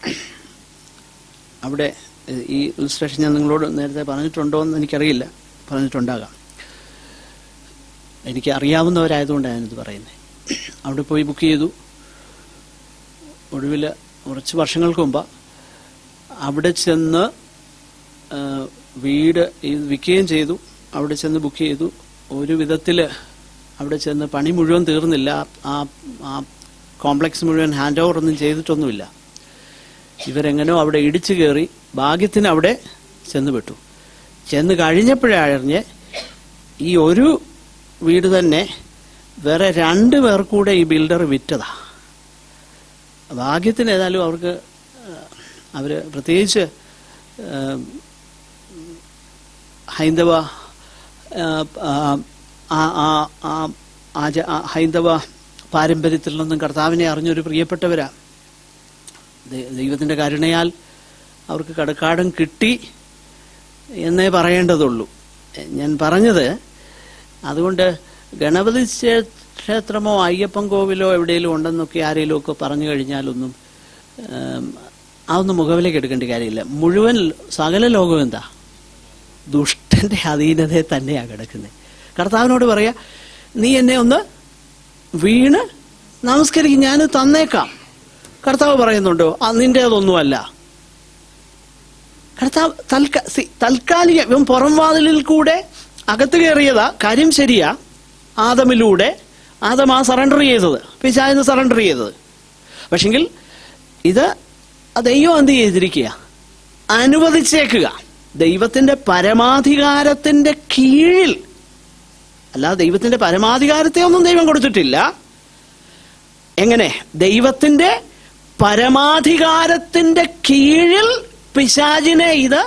[SPEAKER 1] അവിടെ ഏഹ്, ഈ ഇൻസ്ട്രക്ഷൻ ഞാൻ നിങ്ങളോട് നേരത്തെ പറഞ്ഞിട്ടുണ്ടോ എന്ന് എനിക്കറിയില്ല പറഞ്ഞിട്ടുണ്ടാകാം എനിക്ക് അറിയാവുന്നവരായതുകൊണ്ടാണ് ഞാനിത് പറയുന്നത് അവിടെ പോയി ബുക്ക് ചെയ്തു ഒടുവിൽ കുറച്ച് വർഷങ്ങൾക്ക് മുമ്പ് അവിടെ ചെന്ന് ആ, വീട് ഇത് വിൽക്കുകയും ചെയ്തു അവിടെ ചെന്ന് ബുക്ക് ചെയ്തു ഒരു വിധത്തിൽ അവിടെ ചെന്ന് പണി മുഴുവൻ തീർന്നില്ല ആ ആ കോംപ്ലക്സ് മുഴുവൻ ഹാൻഡ് ഓവർ ഒന്നും ചെയ്തിട്ടൊന്നുമില്ല ഇവരെങ്ങനോ അവിടെ ഇടിച്ചു കയറി ഭാഗ്യത്തിന് അവിടെ ചെന്ന് വിട്ടു ചെന്ന് കഴിഞ്ഞപ്പോഴറിഞ്ഞ് ഈ ഒരു വീട് തന്നെ വേറെ രണ്ട് പേർ കൂടെ ഈ ബിൽഡർ വിറ്റതാ ഭാഗ്യത്തിന് ഏതായാലും അവർക്ക് അവർ പ്രത്യേകിച്ച് ആ, ഹൈന്ദവ ആ, ആ, ആ- ആ- ആ- ആച- ആ ഹൈന്ദവ പാരമ്പര്യത്തിൽ നിന്നും കർത്താവിനെ അറിഞ്ഞൊരു പ്രിയപ്പെട്ടവരാ ദൈ- ദൈവത്തിന്റെ കരുണയാൽ അവർക്ക് കടക്കാടം കിട്ടി എന്നേ പറയേണ്ടതുള്ളൂ എ, ഞാൻ പറഞ്ഞത് അതുകൊണ്ട് ഗണപതി ക്ഷേ- ക്ഷേത്രമോ അയ്യപ്പൻ കോവിലോ എവിടെയെങ്കിലും ഉണ്ടെന്നൊക്കെ ആരെങ്കിലും ഒക്കെ പറഞ്ഞു കഴിഞ്ഞാലൊന്നും ഏം, അതൊന്നും മുഖവിലേക്ക് എടുക്കേണ്ട കാര്യമില്ല മുഴുവൻ സകല ലോകം എന്താ ദുഷ്ടന്റെ അധീനതയെ തന്നെയാണ് കിടക്കുന്നത് കർത്താവിനോട് പറയാ നീ എന്നെ ഒന്ന് വീണ് നമസ്കരിക്കും ഞാൻ തന്നേക്കാം കർത്താവ് പറയുന്നുണ്ടോ ആ നിന്റേതൊന്നുമല്ല കർത്താവ് തൽക്ക സി, തൽക്കാലിക ഇവൻ പുറം വാതിലിൽ കൂടെ അകത്ത് കയറിയതാ കാര്യം ശരിയാ ആദമിലൂടെ ആദം ആ സറണ്ടർ ചെയ്തത് പിശാചിന് സറണ്ടർ ചെയ്തത് പക്ഷെങ്കിൽ ഇത് ആ ദൈവം എന്ത് ചെയ്തിരിക്കുക അനുവദിച്ചേക്കുക ദൈവത്തിന്റെ പരമാധികാരത്തിന്റെ കീഴിൽ അല്ല ദൈവത്തിന്റെ പരമാധികാരത്തെ ഒന്നും ദൈവം കൊടുത്തിട്ടില്ല എങ്ങനെ ദൈവത്തിന്റെ പരമാധികാരത്തിന്റെ കീഴിൽ പിശാചിനെ ഇത്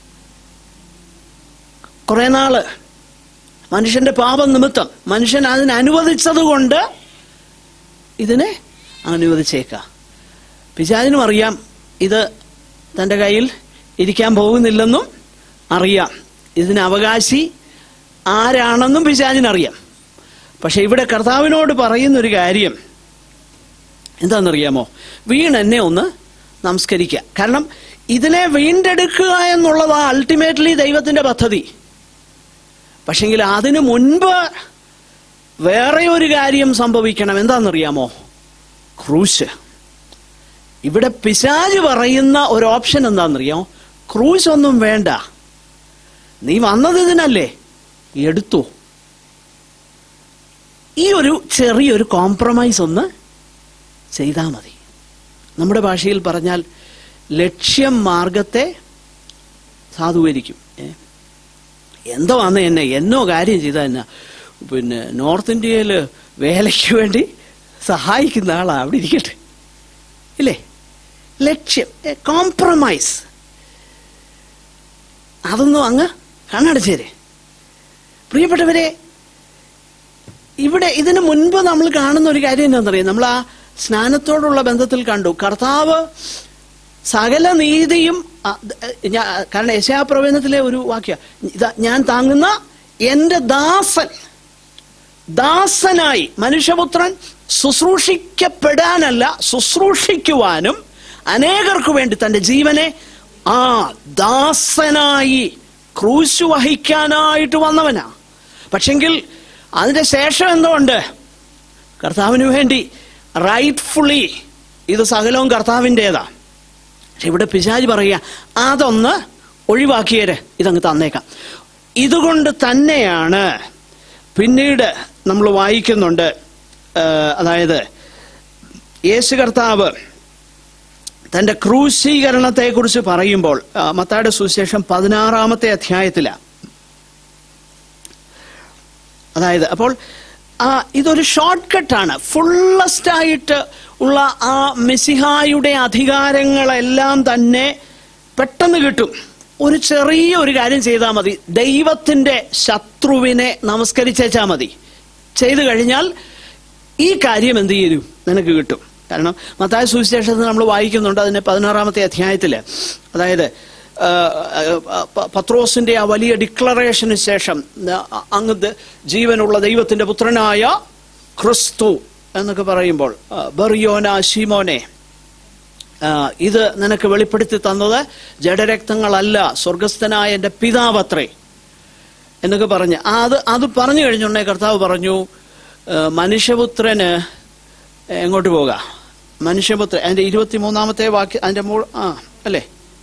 [SPEAKER 1] കുറെ നാള് മനുഷ്യന്റെ പാപം നിമിത്തം മനുഷ്യൻ അതിന് അനുവദിച്ചത് കൊണ്ട് ഇതിനെ അനുവദിച്ചേക്കാം പിശാചിനും അറിയാം ഇത് തൻ്റെ കയ്യിൽ ഇരിക്കാൻ പോകുന്നില്ലെന്നും അറിയാം ഇതിന് അവകാശി ആരാണെന്നും പിശാചിനറിയാം പക്ഷെ ഇവിടെ കർത്താവിനോട് പറയുന്ന ഒരു കാര്യം എന്താണെന്നറിയാമോ വീണ് എന്നെ ഒന്ന് നമസ്കരിക്കുക കാരണം ഇതിനെ വീണ്ടെടുക്കുക എന്നുള്ളതാ അൾട്ടിമേറ്റ്ലി ദൈവത്തിന്റെ പദ്ധതി പക്ഷെങ്കിൽ അതിനു മുൻപ് വേറെ ഒരു കാര്യം സംഭവിക്കണം എന്താണെന്നറിയാമോ ക്രൂശ് ഇവിടെ പിശാജ് പറയുന്ന ഒരു ഓപ്ഷൻ എന്താണെന്നറിയാമോ ക്രൂശ് ഒന്നും വേണ്ട നീ വന്നത് ഇതിനല്ലേ എടുത്തു ഈ ഒരു ചെറിയൊരു കോംപ്രമൈസ് ഒന്ന് ചെയ്താൽ മതി നമ്മുടെ ഭാഷയിൽ പറഞ്ഞാൽ ലക്ഷ്യം മാർഗത്തെ സാധൂകരിക്കും ഏ? എന്തോ വന്ന് എന്നെ എന്നോ കാര്യം ചെയ്താൽ എന്നാ പിന്നെ നോർത്ത് ഇന്ത്യയിൽ വേലയ്ക്ക് വേണ്ടി സഹായിക്കുന്ന ആളാ അവിടെ ഇരിക്കട്ടെ ഇല്ലേ ലക്ഷ്യം കോംപ്രമൈസ് അതൊന്നും അങ്ങ് കണ്ണടച്ചേരെ പ്രിയപ്പെട്ടവരെ ഇവിടെ ഇതിനു മുൻപ് നമ്മൾ കാണുന്ന ഒരു കാര്യം എന്താണെന്നറിയാം നമ്മൾ ആ സ്നാനത്തോടുള്ള ബന്ധത്തിൽ കണ്ടു കർത്താവ് സകല നീതിയും ആ, ദ- ഞാ- കാരണം യശാപ്രവചനത്തിലെ ഒരു വാക്യ ഇതാ ഞാൻ താങ്ങുന്ന എന്റെ ദാസൻ ദാസനായി മനുഷ്യപുത്രൻ ശുശ്രൂഷിക്കപ്പെടാനല്ല ശുശ്രൂഷിക്കുവാനും അനേകർക്ക് വേണ്ടി തന്റെ ജീവനെ ആ ദാസനായി ക്രൂശ് വഹിക്കാനായിട്ട് വന്നവനാ പക്ഷെങ്കിൽ അതിന്റെ ശേഷം എന്തുകൊണ്ട് കർത്താവിന് വേണ്ടി റൈറ്റ്ഫുള്ളി ഇത് സകലവും കർത്താവിൻ്റെതാ പക്ഷെ ഇവിടെ പിശാജ് പറയുക അതൊന്ന് ഒഴിവാക്കിയേര് ഇതങ്ങ് തന്നേക്കാം ഇതുകൊണ്ട് തന്നെയാണ് പിന്നീട് നമ്മൾ വായിക്കുന്നുണ്ട് ആ, അതായത് യേശു കർത്താവ് തന്റെ ക്രൂശീകരണത്തെക്കുറിച്ച് പറയുമ്പോൾ ആ, മത്തായുടെ സുവിശേഷം പതിനാറാമത്തെ അധ്യായത്തിലാണ് അതായത് അപ്പോൾ ആ ഇതൊരു ഷോർട്ട് കട്ടാണ് ഫുള്ളസ്റ്റ് ആയിട്ട് ഉള്ള ആ മെസ്സിഹായുടെ അധികാരങ്ങളെല്ലാം തന്നെ പെട്ടെന്ന് കിട്ടും ഒരു ചെറിയ ഒരു കാര്യം ചെയ്താൽ മതി ദൈവത്തിന്റെ ശത്രുവിനെ നമസ്കരിച്ചേച്ചാൽ മതി ചെയ്തു കഴിഞ്ഞാൽ ഈ കാര്യം എന്ത് ചെയ്യും നിനക്ക് കിട്ടും കാരണം മത്തായ സുവിശേഷത്തിൽ നമ്മൾ വായിക്കുന്നുണ്ട് അതിന്റെ പതിനാറാമത്തെ അധ്യായത്തില് അതായത് ആ, ആ, പ- പത്രോസിന്റെ ആ വലിയ ഡിക്ലറേഷന് ശേഷം ആ, അങ്ങ് ദ- ജീവനുള്ള ദൈവത്തിന്റെ പുത്രനായ ക്രിസ്തു എന്നൊക്കെ പറയുമ്പോൾ ആ, ബറിയോന ശീമോനെ ആ, ഇത് നിനക്ക് വെളിപ്പെടുത്തി തന്നത് ജഡരക്തങ്ങളല്ല സ്വർഗസ്ഥനായ എൻ്റെ പിതാവത്രേ എന്നൊക്കെ പറഞ്ഞ് ആ, അത് അത് പറഞ്ഞു കഴിഞ്ഞുണ്ടെ കർത്താവ് പറഞ്ഞു ആ, മനുഷ്യപുത്രന് എങ്ങോട്ട് പോകാം മനുഷ്യപുത്രൻ അതിന്റെ ഇരുപത്തിമൂന്നാമത്തെ വാക്യ അതിന്റെ മൂ ആ അല്ലേ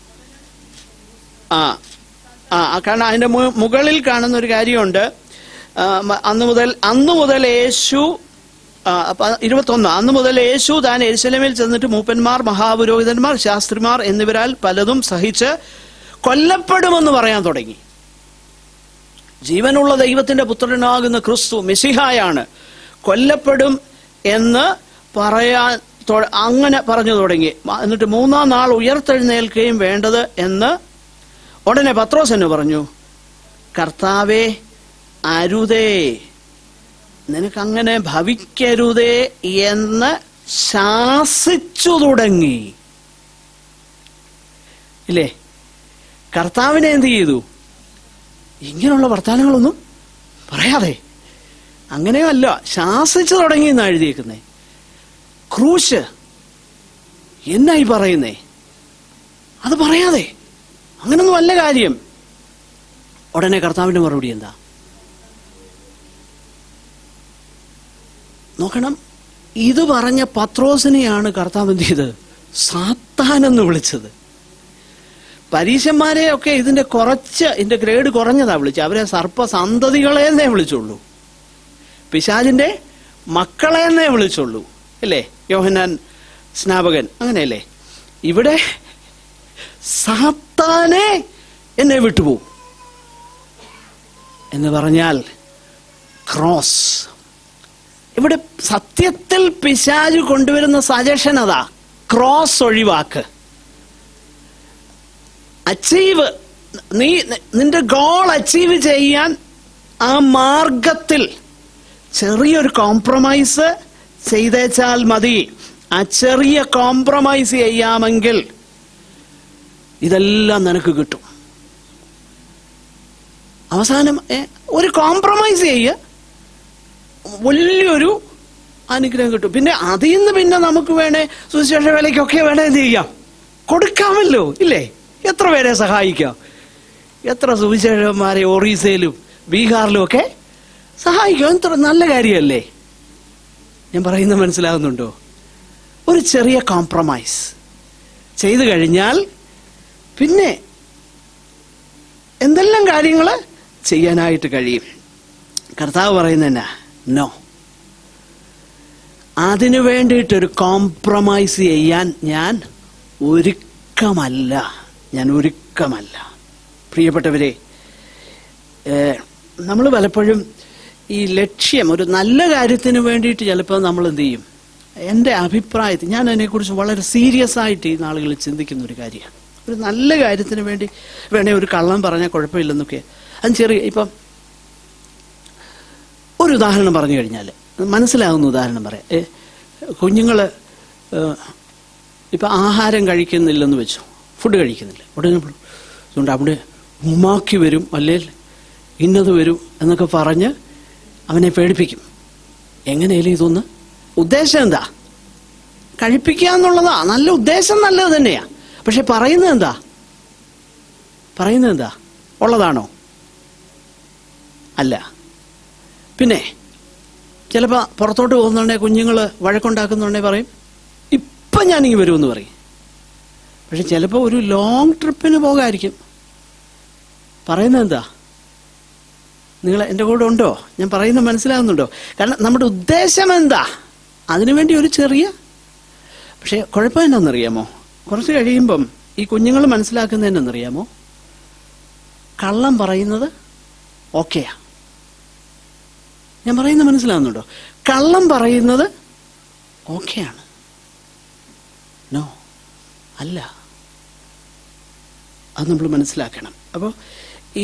[SPEAKER 1] ആ ആ ആ, കാരണം അതിന്റെ മു- മുകളിൽ കാണുന്ന ഒരു കാര്യമുണ്ട് ആ, മ- അന്ന് മുതൽ അന്ന് മുതൽ യേശു ആ, അപ്പൊ ഇരുപത്തൊന്ന് അന്ന് മുതൽ യേശു താൻ എരിശലമിൽ ചെന്നിട്ട് മൂപ്പന്മാർ മഹാപുരോഹിതന്മാർ ശാസ്ത്രിമാർ എന്നിവരാൽ പലതും സഹിച്ച് കൊല്ലപ്പെടുമെന്ന് പറയാൻ തുടങ്ങി ജീവനുള്ള ദൈവത്തിന്റെ പുത്രനാകുന്ന ക്രിസ്തു മെസ്സിഹായാണ് കൊല്ലപ്പെടും എന്ന് പറയാൻ തൊ- അങ്ങനെ പറഞ്ഞു തുടങ്ങി മ- എന്നിട്ട് മൂന്നാം നാൾ ഉയർത്തെഴുന്നേൽക്കുകയും വേണ്ടത് എന്ന് ഉടനെ പത്രോസ് എന്ന് പറഞ്ഞു കർത്താവേ അരുതേ നിനക്കങ്ങനെ ഭവിക്കരുതേ എന്ന് ശാസിച്ചു തുടങ്ങി ഇല്ലേ കർത്താവിനെ എന്ത് ചെയ്തു ഇങ്ങനെയുള്ള വർത്തമാനങ്ങളൊന്നും പറയാതെ അങ്ങനെയല്ല ശാസിച്ചു തുടങ്ങി എന്നാ എഴുതിയേക്കുന്നേ ക്രൂശ് എന്നായി പറയുന്നേ അത് പറയാതെ അങ്ങനൊന്നും അല്ല കാര്യം ഉടനെ കർത്താവിന്റെ മറുപടി എന്താ നോക്കണം ഇത് പറഞ്ഞ പത്രോസിനെയാണ് കർത്താവ് എന്ത് ചെയ്തത് സാത്താൻ എന്ന് വിളിച്ചത് പരീശന്മാരെയൊക്കെ ഇതിന്റെ കുറച്ച് ഇതിന്റെ ഗ്രേഡ് കുറഞ്ഞതാ വിളിച്ചത് അവരെ സർപ്പ സന്തതികളെ എന്നേ വിളിച്ചുള്ളൂ പിശാജിന്റെ മക്കളെ എന്നേ വിളിച്ചുള്ളൂ അല്ലേ യോഹന്നാൻ സ്നാപകൻ അങ്ങനെയല്ലേ ഇവിടെ സാത്താനെ എന്നെ വിട്ടുപോകും എന്ന് പറഞ്ഞാൽ ക്രോസ് ഇവിടെ സത്യത്തിൽ പിശാജ് കൊണ്ടുവരുന്ന സജഷൻ അതാ ക്രോസ് ഒഴിവാക്ക് അച്ചീവ് നീ നിന്റെ ഗോൾ അച്ചീവ് ചെയ്യാൻ ആ മാർഗത്തിൽ ചെറിയൊരു കോംപ്രമൈസ് ചെയ്തേച്ചാൽ മതി ആ ചെറിയ കോംപ്രമൈസ് ചെയ്യാമെങ്കിൽ ഇതെല്ലാം നിനക്ക് കിട്ടും അവസാനം ഏ, ഒരു കോംപ്രമൈസ് ചെയ്യുക വലിയൊരു അനുഗ്രഹം കിട്ടും പിന്നെ അതിൽ നിന്ന് പിന്നെ നമുക്ക് വേണേ സുവിശേഷ വേലയ്ക്കൊക്കെ വേണേ എന്ത് ചെയ്യാം കൊടുക്കാമല്ലോ ഇല്ലേ എത്ര പേരെ സഹായിക്കാം എത്ര സുവിശേഷന്മാരെ ഒറീസയിലും ബീഹാറിലും ഒക്കെ സഹായിക്കാം എത്ര നല്ല കാര്യമല്ലേ ഞാൻ പറയുന്നത് മനസ്സിലാകുന്നുണ്ടോ ഒരു ചെറിയ കോംപ്രമൈസ് ചെയ്തു കഴിഞ്ഞാൽ പിന്നെ എന്തെല്ലാം കാര്യങ്ങൾ ചെയ്യാനായിട്ട് കഴിയും കർത്താവ് പറയുന്നതന്നെ നോ അതിനു വേണ്ടിയിട്ടൊരു കോംപ്രമൈസ് ചെയ്യാൻ ഞാൻ ഒരുക്കമല്ല ഞാൻ ഒരുക്കമല്ല പ്രിയപ്പെട്ടവരെ നമ്മൾ പലപ്പോഴും ഈ ലക്ഷ്യം ഒരു നല്ല കാര്യത്തിന് വേണ്ടിയിട്ട് ചിലപ്പോൾ നമ്മൾ എന്ത് ചെയ്യും എൻ്റെ അഭിപ്രായത്തിൽ ഞാൻ അതിനെക്കുറിച്ച് വളരെ സീരിയസ് ആയിട്ട് ഈ നാളുകളിൽ ചിന്തിക്കുന്ന ഒരു കാര്യമാണ് ഒരു നല്ല കാര്യത്തിന് വേണ്ടി വേണേ ഒരു കള്ളം പറഞ്ഞാൽ കുഴപ്പമില്ലെന്നൊക്കെ അത് ചെറിയ ഇപ്പം ഒരു ഉദാഹരണം പറഞ്ഞു കഴിഞ്ഞാൽ മനസ്സിലാകുന്ന ഉദാഹരണം പറയാം ഏ, കുഞ്ഞുങ്ങൾ ഇപ്പം ആഹാരം കഴിക്കുന്നില്ലെന്ന് വെച്ചു ഫുഡ് കഴിക്കുന്നില്ല ഉടനെ നമ്മൾ അതുകൊണ്ട് അവിടെ ഉമ്മാക്കി വരും അല്ലെങ്കിൽ ഇന്നത് വരും എന്നൊക്കെ പറഞ്ഞ് അവനെ പേടിപ്പിക്കും എങ്ങനെയാലും ഇതൊന്ന് ഉദ്ദേശം എന്താ കഴിപ്പിക്കുക എന്നുള്ളതാ നല്ല ഉദ്ദേശം നല്ലത് തന്നെയാ പക്ഷെ പറയുന്നത് എന്താ പറയുന്നത് എന്താ ഉള്ളതാണോ അല്ല പിന്നെ ചിലപ്പോൾ പുറത്തോട്ട് പോകുന്നുണ്ടെങ്കിൽ കുഞ്ഞുങ്ങൾ വഴക്കുണ്ടാക്കുന്നുണ്ടെങ്കിൽ പറയും ഇപ്പം ഞാനിങ്ങ് വരുമെന്ന് പറയും പക്ഷെ ചിലപ്പോൾ ഒരു ലോങ് ട്രിപ്പിന് പോകായിരിക്കും പറയുന്നത് എന്താ നിങ്ങൾ എൻ്റെ കൂടെ ഉണ്ടോ ഞാൻ പറയുന്നത് മനസ്സിലാകുന്നുണ്ടോ കാരണം നമ്മുടെ ഉദ്ദേശം എന്താ അതിനുവേണ്ടി ഒരു ചെറിയ പക്ഷേ കുഴപ്പം എന്നാണെന്നറിയാമോ കുറച്ച് കഴിയുമ്പം ഈ കുഞ്ഞുങ്ങൾ മനസ്സിലാക്കുന്നതെന്നറിയാമോ കള്ളം പറയുന്നത് ഓക്കെയാ ഞാൻ പറയുന്നത് മനസ്സിലാകുന്നുണ്ടോ കള്ളം പറയുന്നത് ഓക്കെയാണ് നോ അല്ല അത് നമ്മൾ മനസ്സിലാക്കണം അപ്പോൾ ഈ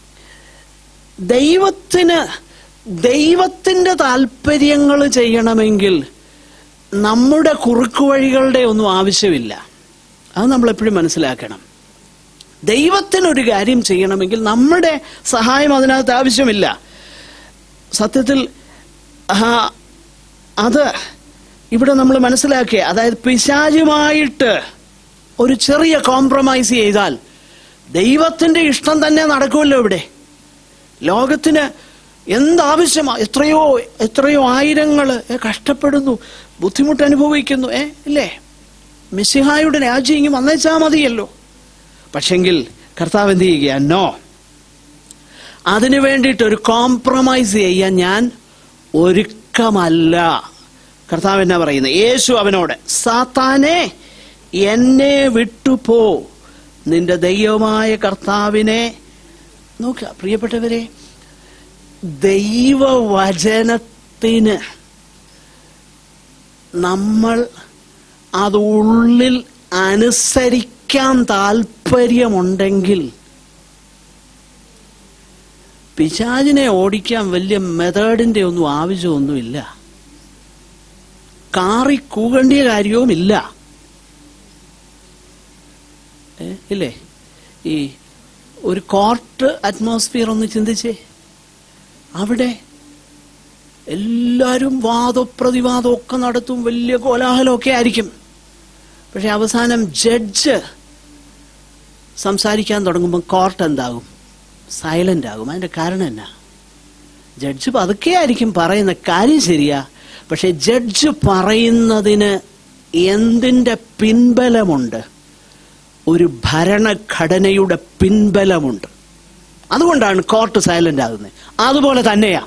[SPEAKER 1] ദൈവത്തിന് ദൈവത്തിൻ്റെ താല്പര്യങ്ങൾ ചെയ്യണമെങ്കിൽ നമ്മുടെ കുറുക്കുവഴികളുടെ ഒന്നും ആവശ്യമില്ല അത് നമ്മൾ എപ്പോഴും മനസ്സിലാക്കണം ദൈവത്തിനൊരു കാര്യം ചെയ്യണമെങ്കിൽ നമ്മുടെ സഹായം അതിനകത്ത് ആവശ്യമില്ല സത്യത്തിൽ ആ, അത് ഇവിടെ നമ്മൾ മനസ്സിലാക്കിയ അതായത് പിശാചുമായിട്ട് ഒരു ചെറിയ കോംപ്രമൈസ് ചെയ്താൽ ദൈവത്തിന്റെ ഇഷ്ടം തന്നെ നടക്കുമല്ലോ ഇവിടെ ലോകത്തിന് എന്താവശ്യമാ എത്രയോ എത്രയോ ആയിരങ്ങൾ കഷ്ടപ്പെടുന്നു ബുദ്ധിമുട്ട് അനുഭവിക്കുന്നു ഏ ഇല്ലേ മിസ്സിഹായുടെ രാജ്യം ഇങ്ങ് വന്നേച്ചാ മതിയല്ലോ പക്ഷെങ്കിൽ കർത്താവ് എന്ത് ചെയ്യുക നോ അതിനു വേണ്ടിയിട്ട് ഒരു കോംപ്രമൈസ് ചെയ്യാൻ ഞാൻ ഒരുക്കമല്ല കർത്താവ് എന്നാ പറയുന്നത് യേശു അവനോട് സാത്താനെ എന്നെ വിട്ടുപോ നിന്റെ ദൈവമായ കർത്താവിനെ നോക്കുക പ്രിയപ്പെട്ടവരെ ദൈവവചനത്തിന് നമ്മൾ അത് ഉള്ളിൽ അനുസരിക്കാൻ താല്പര്യമുണ്ടെങ്കിൽ പിശാചിനെ ഓടിക്കാൻ വലിയ മെത്തേഡിന്റെ ഒന്നും ആവശ്യമൊന്നുമില്ല കാറി കൂകേണ്ടിയ കാര്യവുമില്ല ഏ, ഇല്ലേ ഈ ഒരു കോർട്ട് അറ്റ്മോസ്ഫിയർ ഒന്ന് ചിന്തിച്ചേ അവിടെ എല്ലാവരും വാദപ്രതിവാദം ഒക്കെ നടത്തും വലിയ കോലാഹലമൊക്കെ ആയിരിക്കും പക്ഷെ അവസാനം ജഡ്ജ് സംസാരിക്കാൻ തുടങ്ങുമ്പോൾ കോർട്ട് എന്താകും സൈലന്റ് ആകും അതിന്റെ കാരണം എന്നാ ജഡ്ജ് പതുക്കെ ആയിരിക്കും പറയുന്ന കാര്യം ശരിയാ പക്ഷെ ജഡ്ജ് പറയുന്നതിന് എന്തിന്റെ പിൻബലമുണ്ട് ഒരു ഭരണഘടനയുടെ പിൻബലമുണ്ട് അതുകൊണ്ടാണ് കോർട്ട് സൈലന്റ് ആകുന്നത് അതുപോലെ തന്നെയാ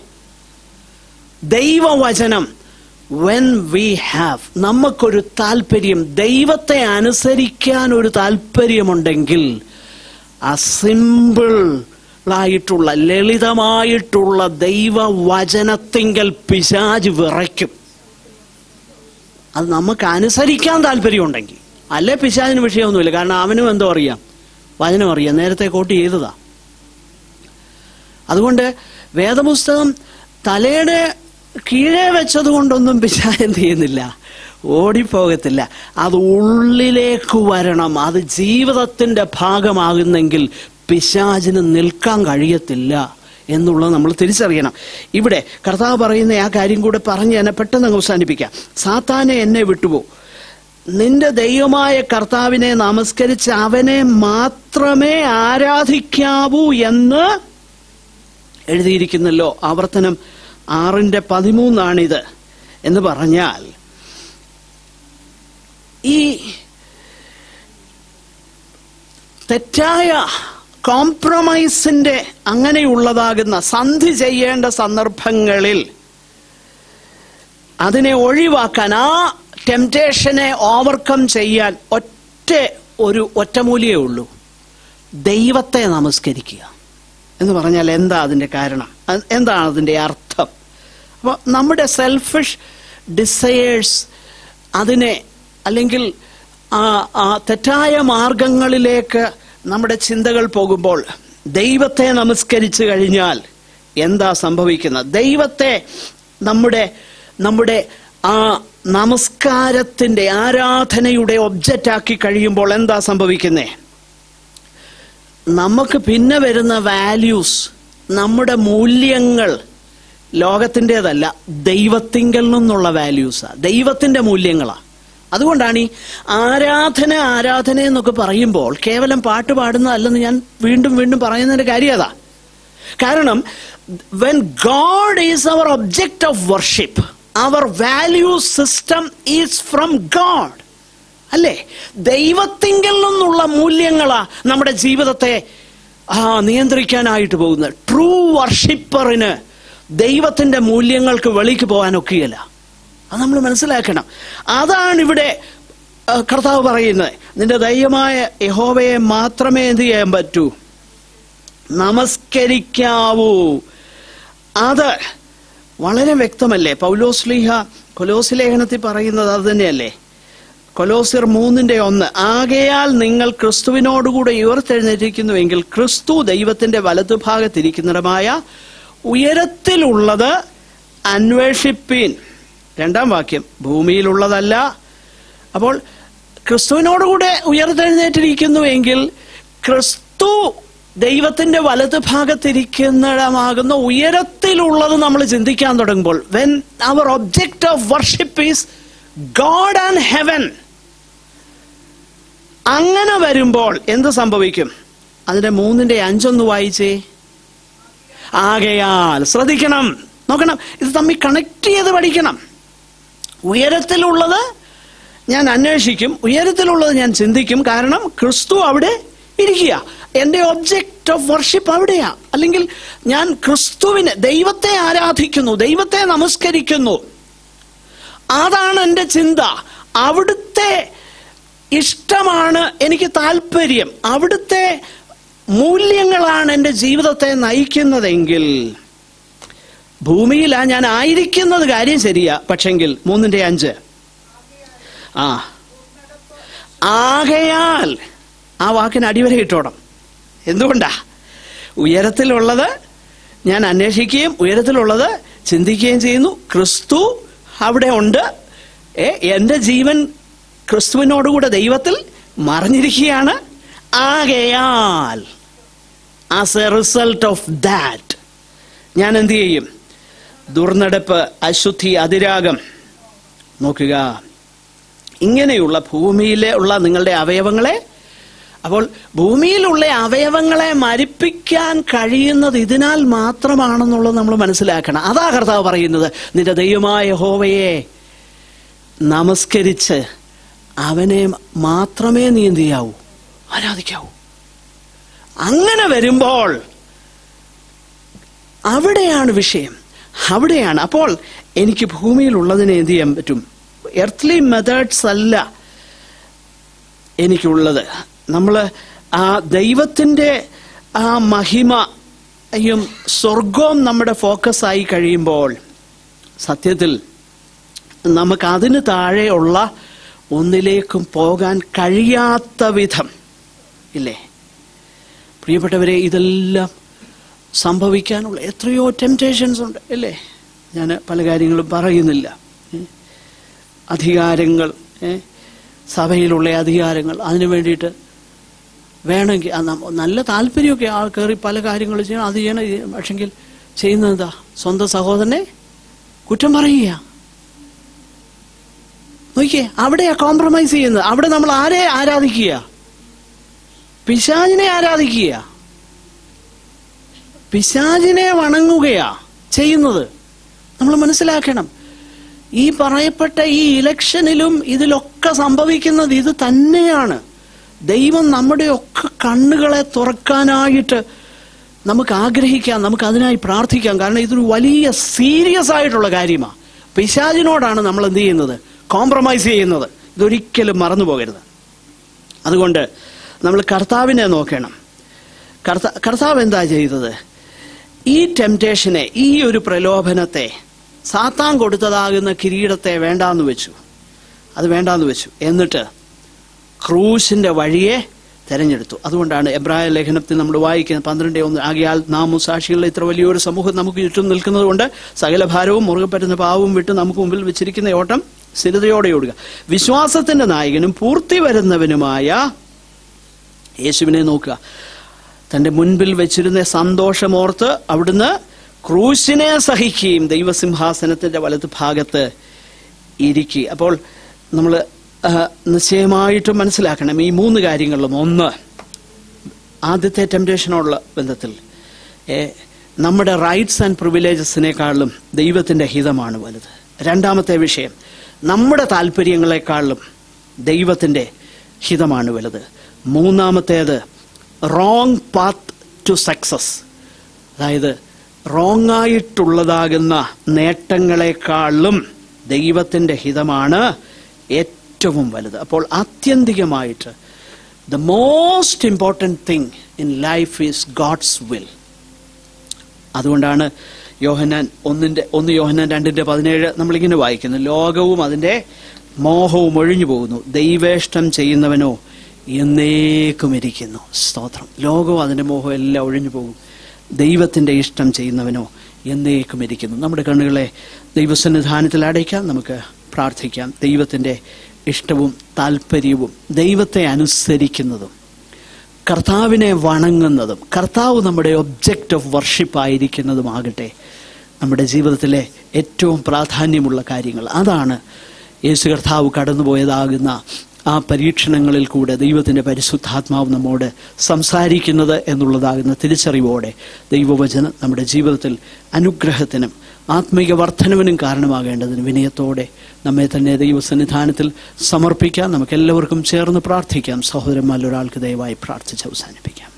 [SPEAKER 1] ദൈവവചനം വെൻ വി ഹാവ് നമുക്കൊരു താല്പര്യം ദൈവത്തെ അനുസരിക്കാൻ ഒരു താല്പര്യമുണ്ടെങ്കിൽ ആ സിമ്പിൾ ആയിട്ടുള്ള ലളിതമായിട്ടുള്ള ദൈവവചനത്തിങ്കൽ പിശാജ് വിറയ്ക്കും അത് നമുക്ക് അനുസരിക്കാൻ താല്പര്യമുണ്ടെങ്കിൽ അല്ലേ പിശാചിന് വിഷയമൊന്നുമില്ല കാരണം അവനും എന്തോ അറിയാം വചനം അറിയാം നേരത്തെ കോട്ട് ചെയ്തതാ അതുകൊണ്ട് വേദപുസ്തകം തലയുടെ കീഴേ വെച്ചത് കൊണ്ടൊന്നും പിശാച് എന്ത് ചെയ്യുന്നില്ല ഓടിപ്പോകത്തില്ല അത് ഉള്ളിലേക്ക് വരണം അത് ജീവിതത്തിന്റെ ഭാഗമാകുന്നെങ്കിൽ പിശാചിന് നിൽക്കാൻ കഴിയത്തില്ല എന്നുള്ളത് നമ്മൾ തിരിച്ചറിയണം ഇവിടെ കർത്താവ് പറയുന്ന ആ കാര്യം കൂടെ പറഞ്ഞ് എന്നെ പെട്ടെന്ന് അങ്ങ് അവസാനിപ്പിക്കാം സാത്താനെ എന്നെ വിട്ടുപോ നിന്റെ ദൈവമായ കർത്താവിനെ നമസ്കരിച്ച് അവനെ മാത്രമേ ആരാധിക്കാവൂ എന്ന് എഴുതിയിരിക്കുന്നല്ലോ ആവർത്തനം ആറിന്റെ പതിമൂന്നാണിത് എന്ന് പറഞ്ഞാൽ ഈ തെറ്റായ കോംപ്രമൈസിന്റെ അങ്ങനെയുള്ളതാകുന്ന സന്ധി ചെയ്യേണ്ട സന്ദർഭങ്ങളിൽ അതിനെ ഒഴിവാക്കാൻ ആ ടെംപ്റ്റേഷനെ ഓവർകം ചെയ്യാൻ ഒറ്റ ഒരു ഒറ്റമൂലിയേ ഉള്ളൂ ദൈവത്തെ നമസ്കരിക്കുക എന്ന് പറഞ്ഞാൽ എന്താ അതിന്റെ കാരണം അത് എന്താണ് അതിന്റെ അർത്ഥം അപ്പോൾ നമ്മുടെ സെൽഫിഷ് ഡിസയേഴ്സ് അതിനെ അല്ലെങ്കിൽ ആ ആ തെറ്റായ മാർഗങ്ങളിലേക്ക് നമ്മുടെ ചിന്തകൾ പോകുമ്പോൾ ദൈവത്തെ നമസ്കരിച്ചു കഴിഞ്ഞാൽ എന്താ സംഭവിക്കുന്നത് ദൈവത്തെ നമ്മുടെ നമ്മുടെ ആ നമസ്കാരത്തിന്റെ ആരാധനയുടെ ഒബ്ജക്റ്റ് ആക്കി കഴിയുമ്പോൾ എന്താ സംഭവിക്കുന്നേ നമുക്ക് പിന്നെ വരുന്ന വാല്യൂസ് നമ്മുടെ മൂല്യങ്ങൾ ലോകത്തിൻ്റെതല്ല ദൈവത്തിങ്കൽ നിന്നുള്ള വാല്യൂസാ ദൈവത്തിന്റെ മൂല്യങ്ങളാ അതുകൊണ്ടാണ് ഈ ആരാധന ആരാധന എന്നൊക്കെ പറയുമ്പോൾ കേവലം പാട്ട് പാടുന്നതല്ലെന്ന് ഞാൻ വീണ്ടും വീണ്ടും പറയുന്നതിന്റെ കാര്യം അതാ കാരണം when God is our object of worship our value system is from God അല്ലേ ദൈവത്തിങ്കൽ നിന്നുള്ള മൂല്യങ്ങളാ നമ്മുടെ ജീവിതത്തെ ആ നിയന്ത്രിക്കാനായിട്ട് പോകുന്നത് ട്രൂ വർഷിപ്പറിന് ദൈവത്തിന്റെ മൂല്യങ്ങൾക്ക് വെളിക്ക് പോകാനൊക്കെയല്ല അത് നമ്മൾ മനസ്സിലാക്കണം അതാണ് ഇവിടെ ആ, കർത്താവ് പറയുന്നത് നിന്റെ ദൈവമായ യഹോവയെ മാത്രമേ എന്ത് ചെയ്യാൻ പറ്റൂ നമസ്കരിക്കാവൂ അത് വളരെ വ്യക്തമല്ലേ പൗലോസ്ലിഹ കൊലോസ് ലേഖനത്തിൽ പറയുന്നത് അത് തന്നെയല്ലേ കൊലോസിർ മൂന്നിന്റെ ഒന്ന് ആകയാൽ നിങ്ങൾ ക്രിസ്തുവിനോടുകൂടെ ഉയർത്തെഴുന്നേറ്റിരിക്കുന്നുവെങ്കിൽ ക്രിസ്തു ദൈവത്തിന്റെ വലതുഭാഗത്തിരിക്കുന്നിടമായ ഉയരത്തിലുള്ളത് അന്വേഷിപ്പീൻ രണ്ടാം വാക്യം ഭൂമിയിലുള്ളതല്ല അപ്പോൾ ക്രിസ്തുവിനോടുകൂടെ ഉയർത്തെഴുന്നേറ്റിരിക്കുന്നുവെങ്കിൽ ക്രിസ്തു ദൈവത്തിന്റെ വലത് ഭാഗത്തിരിക്കുന്നിടമാകുന്ന ഉയരത്തിലുള്ളത് നമ്മൾ ചിന്തിക്കാൻ തുടങ്ങുമ്പോൾ when our object of worship is God and heaven അങ്ങനെ വരുമ്പോൾ എന്ത് സംഭവിക്കും അതിന്റെ മൂന്നിന്റെ അഞ്ചൊന്ന് വായിച്ചേ ആകയാൽ ശ്രദ്ധിക്കണം നോക്കണം ഇത് തമ്മിൽ കണക്ട് ചെയ്ത് പഠിക്കണം ഉയരത്തിലുള്ളത് ഞാൻ അന്വേഷിക്കും ഉയരത്തിലുള്ളത് ഞാൻ ചിന്തിക്കും കാരണം ക്രിസ്തു അവിടെ ഇരിക്കുക എന്റെ ഒബ്ജക്റ്റ് ഓഫ് വർഷിപ്പ് അവിടെയാ അല്ലെങ്കിൽ ഞാൻ ക്രിസ്തുവിനെ ദൈവത്തെ ആരാധിക്കുന്നു ദൈവത്തെ നമസ്കരിക്കുന്നു അതാണ് എൻ്റെ ചിന്ത അവിടുത്തെ ഇഷ്ടമാണ് എനിക്ക് താല്പര്യം അവിടുത്തെ മൂല്യങ്ങളാണ് എൻ്റെ ജീവിതത്തെ നയിക്കുന്നതെങ്കിൽ ഭൂമിയിലാ ഞാൻ ആയിരിക്കുന്നത് കാര്യം ശരിയാ പക്ഷെങ്കിൽ മൂന്നിന്റെ അഞ്ച് ആ ആകയാൽ ആ വാക്കിന് അടിവര ഇട്ടോണം എന്തുകൊണ്ടാ ഉയരത്തിലുള്ളത് ഞാൻ അന്വേഷിക്കുകയും ഉയരത്തിലുള്ളത് ചിന്തിക്കുകയും ചെയ്യുന്നു ക്രിസ്തു അവിടെ ഉണ്ട് ഏ എൻ്റെ ജീവൻ ക്രിസ്തുവിനോടുകൂടെ ദൈവത്തിൽ മറിഞ്ഞിരിക്കുകയാണ് ആകയാൽ as a result of that ഞാൻ എന്ത് ചെയ്യും ദുർനടപ്പ് അശുദ്ധി അതിരാഗം നോക്കുക ഇങ്ങനെയുള്ള ഭൂമിയിലെ ഉള്ള നിങ്ങളുടെ അവയവങ്ങളെ അപ്പോൾ ഭൂമിയിലുള്ള അവയവങ്ങളെ മരിപ്പിക്കാൻ കഴിയുന്നത് ഇതിനാൽ മാത്രമാണെന്നുള്ളത് നമ്മൾ മനസ്സിലാക്കണം അതാ കർത്താവ് പറയുന്നത് നിന്റെ ദൈവമായ ഹോവയെ നമസ്കരിച്ച് അവനെ മാത്രമേ നീ എന്ത് ചെയ്യാവൂ ആരാധിക്കാവൂ അങ്ങനെ വരുമ്പോൾ അവിടെയാണ് വിഷയം അവിടെയാണ് അപ്പോൾ എനിക്ക് ഭൂമിയിലുള്ളതിനെ എന്ത് ചെയ്യാൻ പറ്റും എർത്ത്ലി മെത്തേഡ്സ് അല്ല എനിക്കുള്ളത് നമ്മൾ ആ ദൈവത്തിൻ്റെ ആ മഹിമയും സ്വർഗവും നമ്മുടെ ഫോക്കസ് ആയി കഴിയുമ്പോൾ സത്യത്തിൽ നമുക്ക് അതിന് താഴെയുള്ള ഒന്നിലേക്കും പോകാൻ കഴിയാത്ത വിധം ഇല്ലേ പ്രിയപ്പെട്ടവരെ ഇതെല്ലാം സംഭവിക്കാനുള്ള എത്രയോ ടെംപ്റ്റേഷൻസ് ഉണ്ട് അല്ലേ ഞാൻ പല കാര്യങ്ങളും പറയുന്നില്ല ഏ? അധികാരങ്ങൾ ഏ? സഭയിലുള്ള അധികാരങ്ങൾ അതിനു വേണ്ടിയിട്ട് വേണമെങ്കിൽ ആ നമ്മ- നല്ല താല്പര്യമൊക്കെ ആ കയറി പല കാര്യങ്ങൾ ചെയ്യണം അത് ചെയ്യണം ഇത് ചെയ്യണം. പക്ഷെങ്കിൽ ചെയ്യുന്നത് എന്താ സ്വന്തം സഹോദരനെ കുറ്റം പറയുക നോക്കിയേ അവിടെയാ കോംപ്രമൈസ് ചെയ്യുന്നത് അവിടെ നമ്മൾ ആരെ ആരാധിക്കുക പിശാചിനെ ആരാധിക്കുക പിശാചിനെ വണങ്ങുകയാ ചെയ്യുന്നത് നമ്മൾ മനസ്സിലാക്കണം ഈ പറയപ്പെട്ട ഈ ഇലക്ഷനിലും ഇതിലൊക്കെ സംഭവിക്കുന്നത് ഇത് തന്നെയാണ് ദൈവം നമ്മുടെ ഒക്കെ കണ്ണുകളെ തുറക്കാനായിട്ട് നമുക്ക് ആഗ്രഹിക്കാം നമുക്ക് അതിനായി പ്രാർത്ഥിക്കാം കാരണം ഇതൊരു വലിയ സീരിയസ് ആയിട്ടുള്ള കാര്യമാണ് പിശാചിനോടാണ് നമ്മൾ എന്ത് ചെയ്യുന്നത് കോംപ്രമൈസ് ചെയ്യുന്നത് ഇതൊരിക്കലും മറന്നു പോകരുത് അതുകൊണ്ട് നമ്മൾ കർത്താവിനെ നോക്കണം കർത്ത കർത്താവ് എന്താ ചെയ്തത് ഈ ടെംപ്റ്റേഷനെ ഈ ഒരു പ്രലോഭനത്തെ സാത്താൻ കൊടുത്തതാകുന്ന കിരീടത്തെ വേണ്ടാന്ന് വെച്ചു അത് വേണ്ടാന്ന് വെച്ചു എന്നിട്ട് ക്രൂശിന്റെ വഴിയെ തെരഞ്ഞെടുത്തു അതുകൊണ്ടാണ് എബ്രായ ലേഖനത്തിൽ നമ്മൾ വായിക്കുന്നത് പന്ത്രണ്ട് ഒന്ന് ആകിയാൽ നാം സാക്ഷികളുടെ ഇത്ര വലിയൊരു സമൂഹം നമുക്ക് ചുറ്റും നിൽക്കുന്നത് കൊണ്ട് സകല ഭാരവും മുറുകെ പറ്റുന്ന പാവവും വിട്ട് നമുക്ക് മുമ്പിൽ വെച്ചിരിക്കുന്ന ഓട്ടം സ്ഥിരതയോടെ ഓടുക വിശ്വാസത്തിന്റെ നായകനും പൂർത്തി വരുന്നവനുമായ യേശുവിനെ നോക്കുക തന്റെ മുൻപിൽ വെച്ചിരുന്ന സന്തോഷമോർത്ത് അവിടുന്ന് ക്രൂശിനെ സഹിക്കുകയും ദൈവസിംഹാസനത്തിന്റെ വലത് ഭാഗത്ത് ഇരിക്കുക അപ്പോൾ നമ്മൾ നിശ്ചയമായിട്ടും മനസ്സിലാക്കണം ഈ മൂന്ന് കാര്യങ്ങളിലും ഒന്ന് ആദ്യത്തെ ടെംപ്റ്റേഷനോടുള്ള ബന്ധത്തിൽ ഏ, നമ്മുടെ റൈറ്റ്സ് ആൻഡ് പ്രിവിലേജസിനേക്കാളും ദൈവത്തിന്റെ ഹിതമാണ് വലുത് രണ്ടാമത്തെ വിഷയം നമ്മുടെ താല്പര്യങ്ങളെക്കാളും ദൈവത്തിന്റെ ഹിതമാണ് വലുത് മൂന്നാമത്തേത് റോങ് പാത്ത് ടു സക്സസ് അതായത് റോങ് ആയിട്ടുള്ളതാകുന്ന നേട്ടങ്ങളെക്കാളും ദൈവത്തിന്റെ ഹിതമാണ് ഏറ്റവും വലുത് അപ്പോൾ ആത്യന്തികമായിട്ട് the most important thing in life is God's will അതുകൊണ്ടാണ് യോഹന്നാൻ ഒന്നിന്റെ ഒന്ന് യോഹന്നാൻ രണ്ടിന്റെ പതിനേഴ് നമ്മളിങ്ങനെ വായിക്കുന്നു ലോകവും അതിന്റെ മോഹവും ഒഴിഞ്ഞു പോകുന്നു ദൈവേഷ്ടം ചെയ്യുന്നവനോ എന്നേക്കും ഇരിക്കുന്നു സ്തോത്രം ലോകവും അതിന്റെ മോഹവും എല്ലാം ഒഴിഞ്ഞു പോകും ദൈവത്തിന്റെ ഇഷ്ടം ചെയ്യുന്നവനോ എന്നേക്കും ഇരിക്കുന്നു നമ്മുടെ കണ്ണുകളെ ദൈവസന്നിധാനത്തിൽ അടയ്ക്കാം നമുക്ക് പ്രാർത്ഥിക്കാം ദൈവത്തിന്റെ ഇഷ്ടവും താല്പര്യവും ദൈവത്തെ അനുസരിക്കുന്നതും കർത്താവിനെ വണങ്ങുന്നതും കർത്താവ് നമ്മുടെ ഒബ്ജക്റ്റ് ഓഫ് വർഷിപ്പ് ആയിരിക്കുന്നതുമാകട്ടെ നമ്മുടെ ജീവിതത്തിലെ ഏറ്റവും പ്രാധാന്യമുള്ള കാര്യങ്ങൾ അതാണ് യേശു കർത്താവ് കടന്നുപോയതാകുന്ന ആ പരീക്ഷണങ്ങളിൽ കൂടെ ദൈവത്തിൻ്റെ പരിശുദ്ധാത്മാവ് നമ്മോട് സംസാരിക്കുന്നത് എന്നുള്ളതാകുന്ന തിരിച്ചറിവോടെ ദൈവവചനം നമ്മുടെ ജീവിതത്തിൽ അനുഗ്രഹത്തിനും ആത്മീയ വർധനവിനും കാരണമാകേണ്ടതിന് വിനയത്തോടെ നമ്മെ തന്നെ ദൈവസന്നിധാനത്തിൽ സമർപ്പിക്കാം നമുക്ക് എല്ലാവർക്കും ചേർന്ന് പ്രാർത്ഥിക്കാം സഹോദരന്മാരിൽ ഒരാൾക്ക് ദയവായി പ്രാർത്ഥിച്ച് അവസാനിപ്പിക്കാം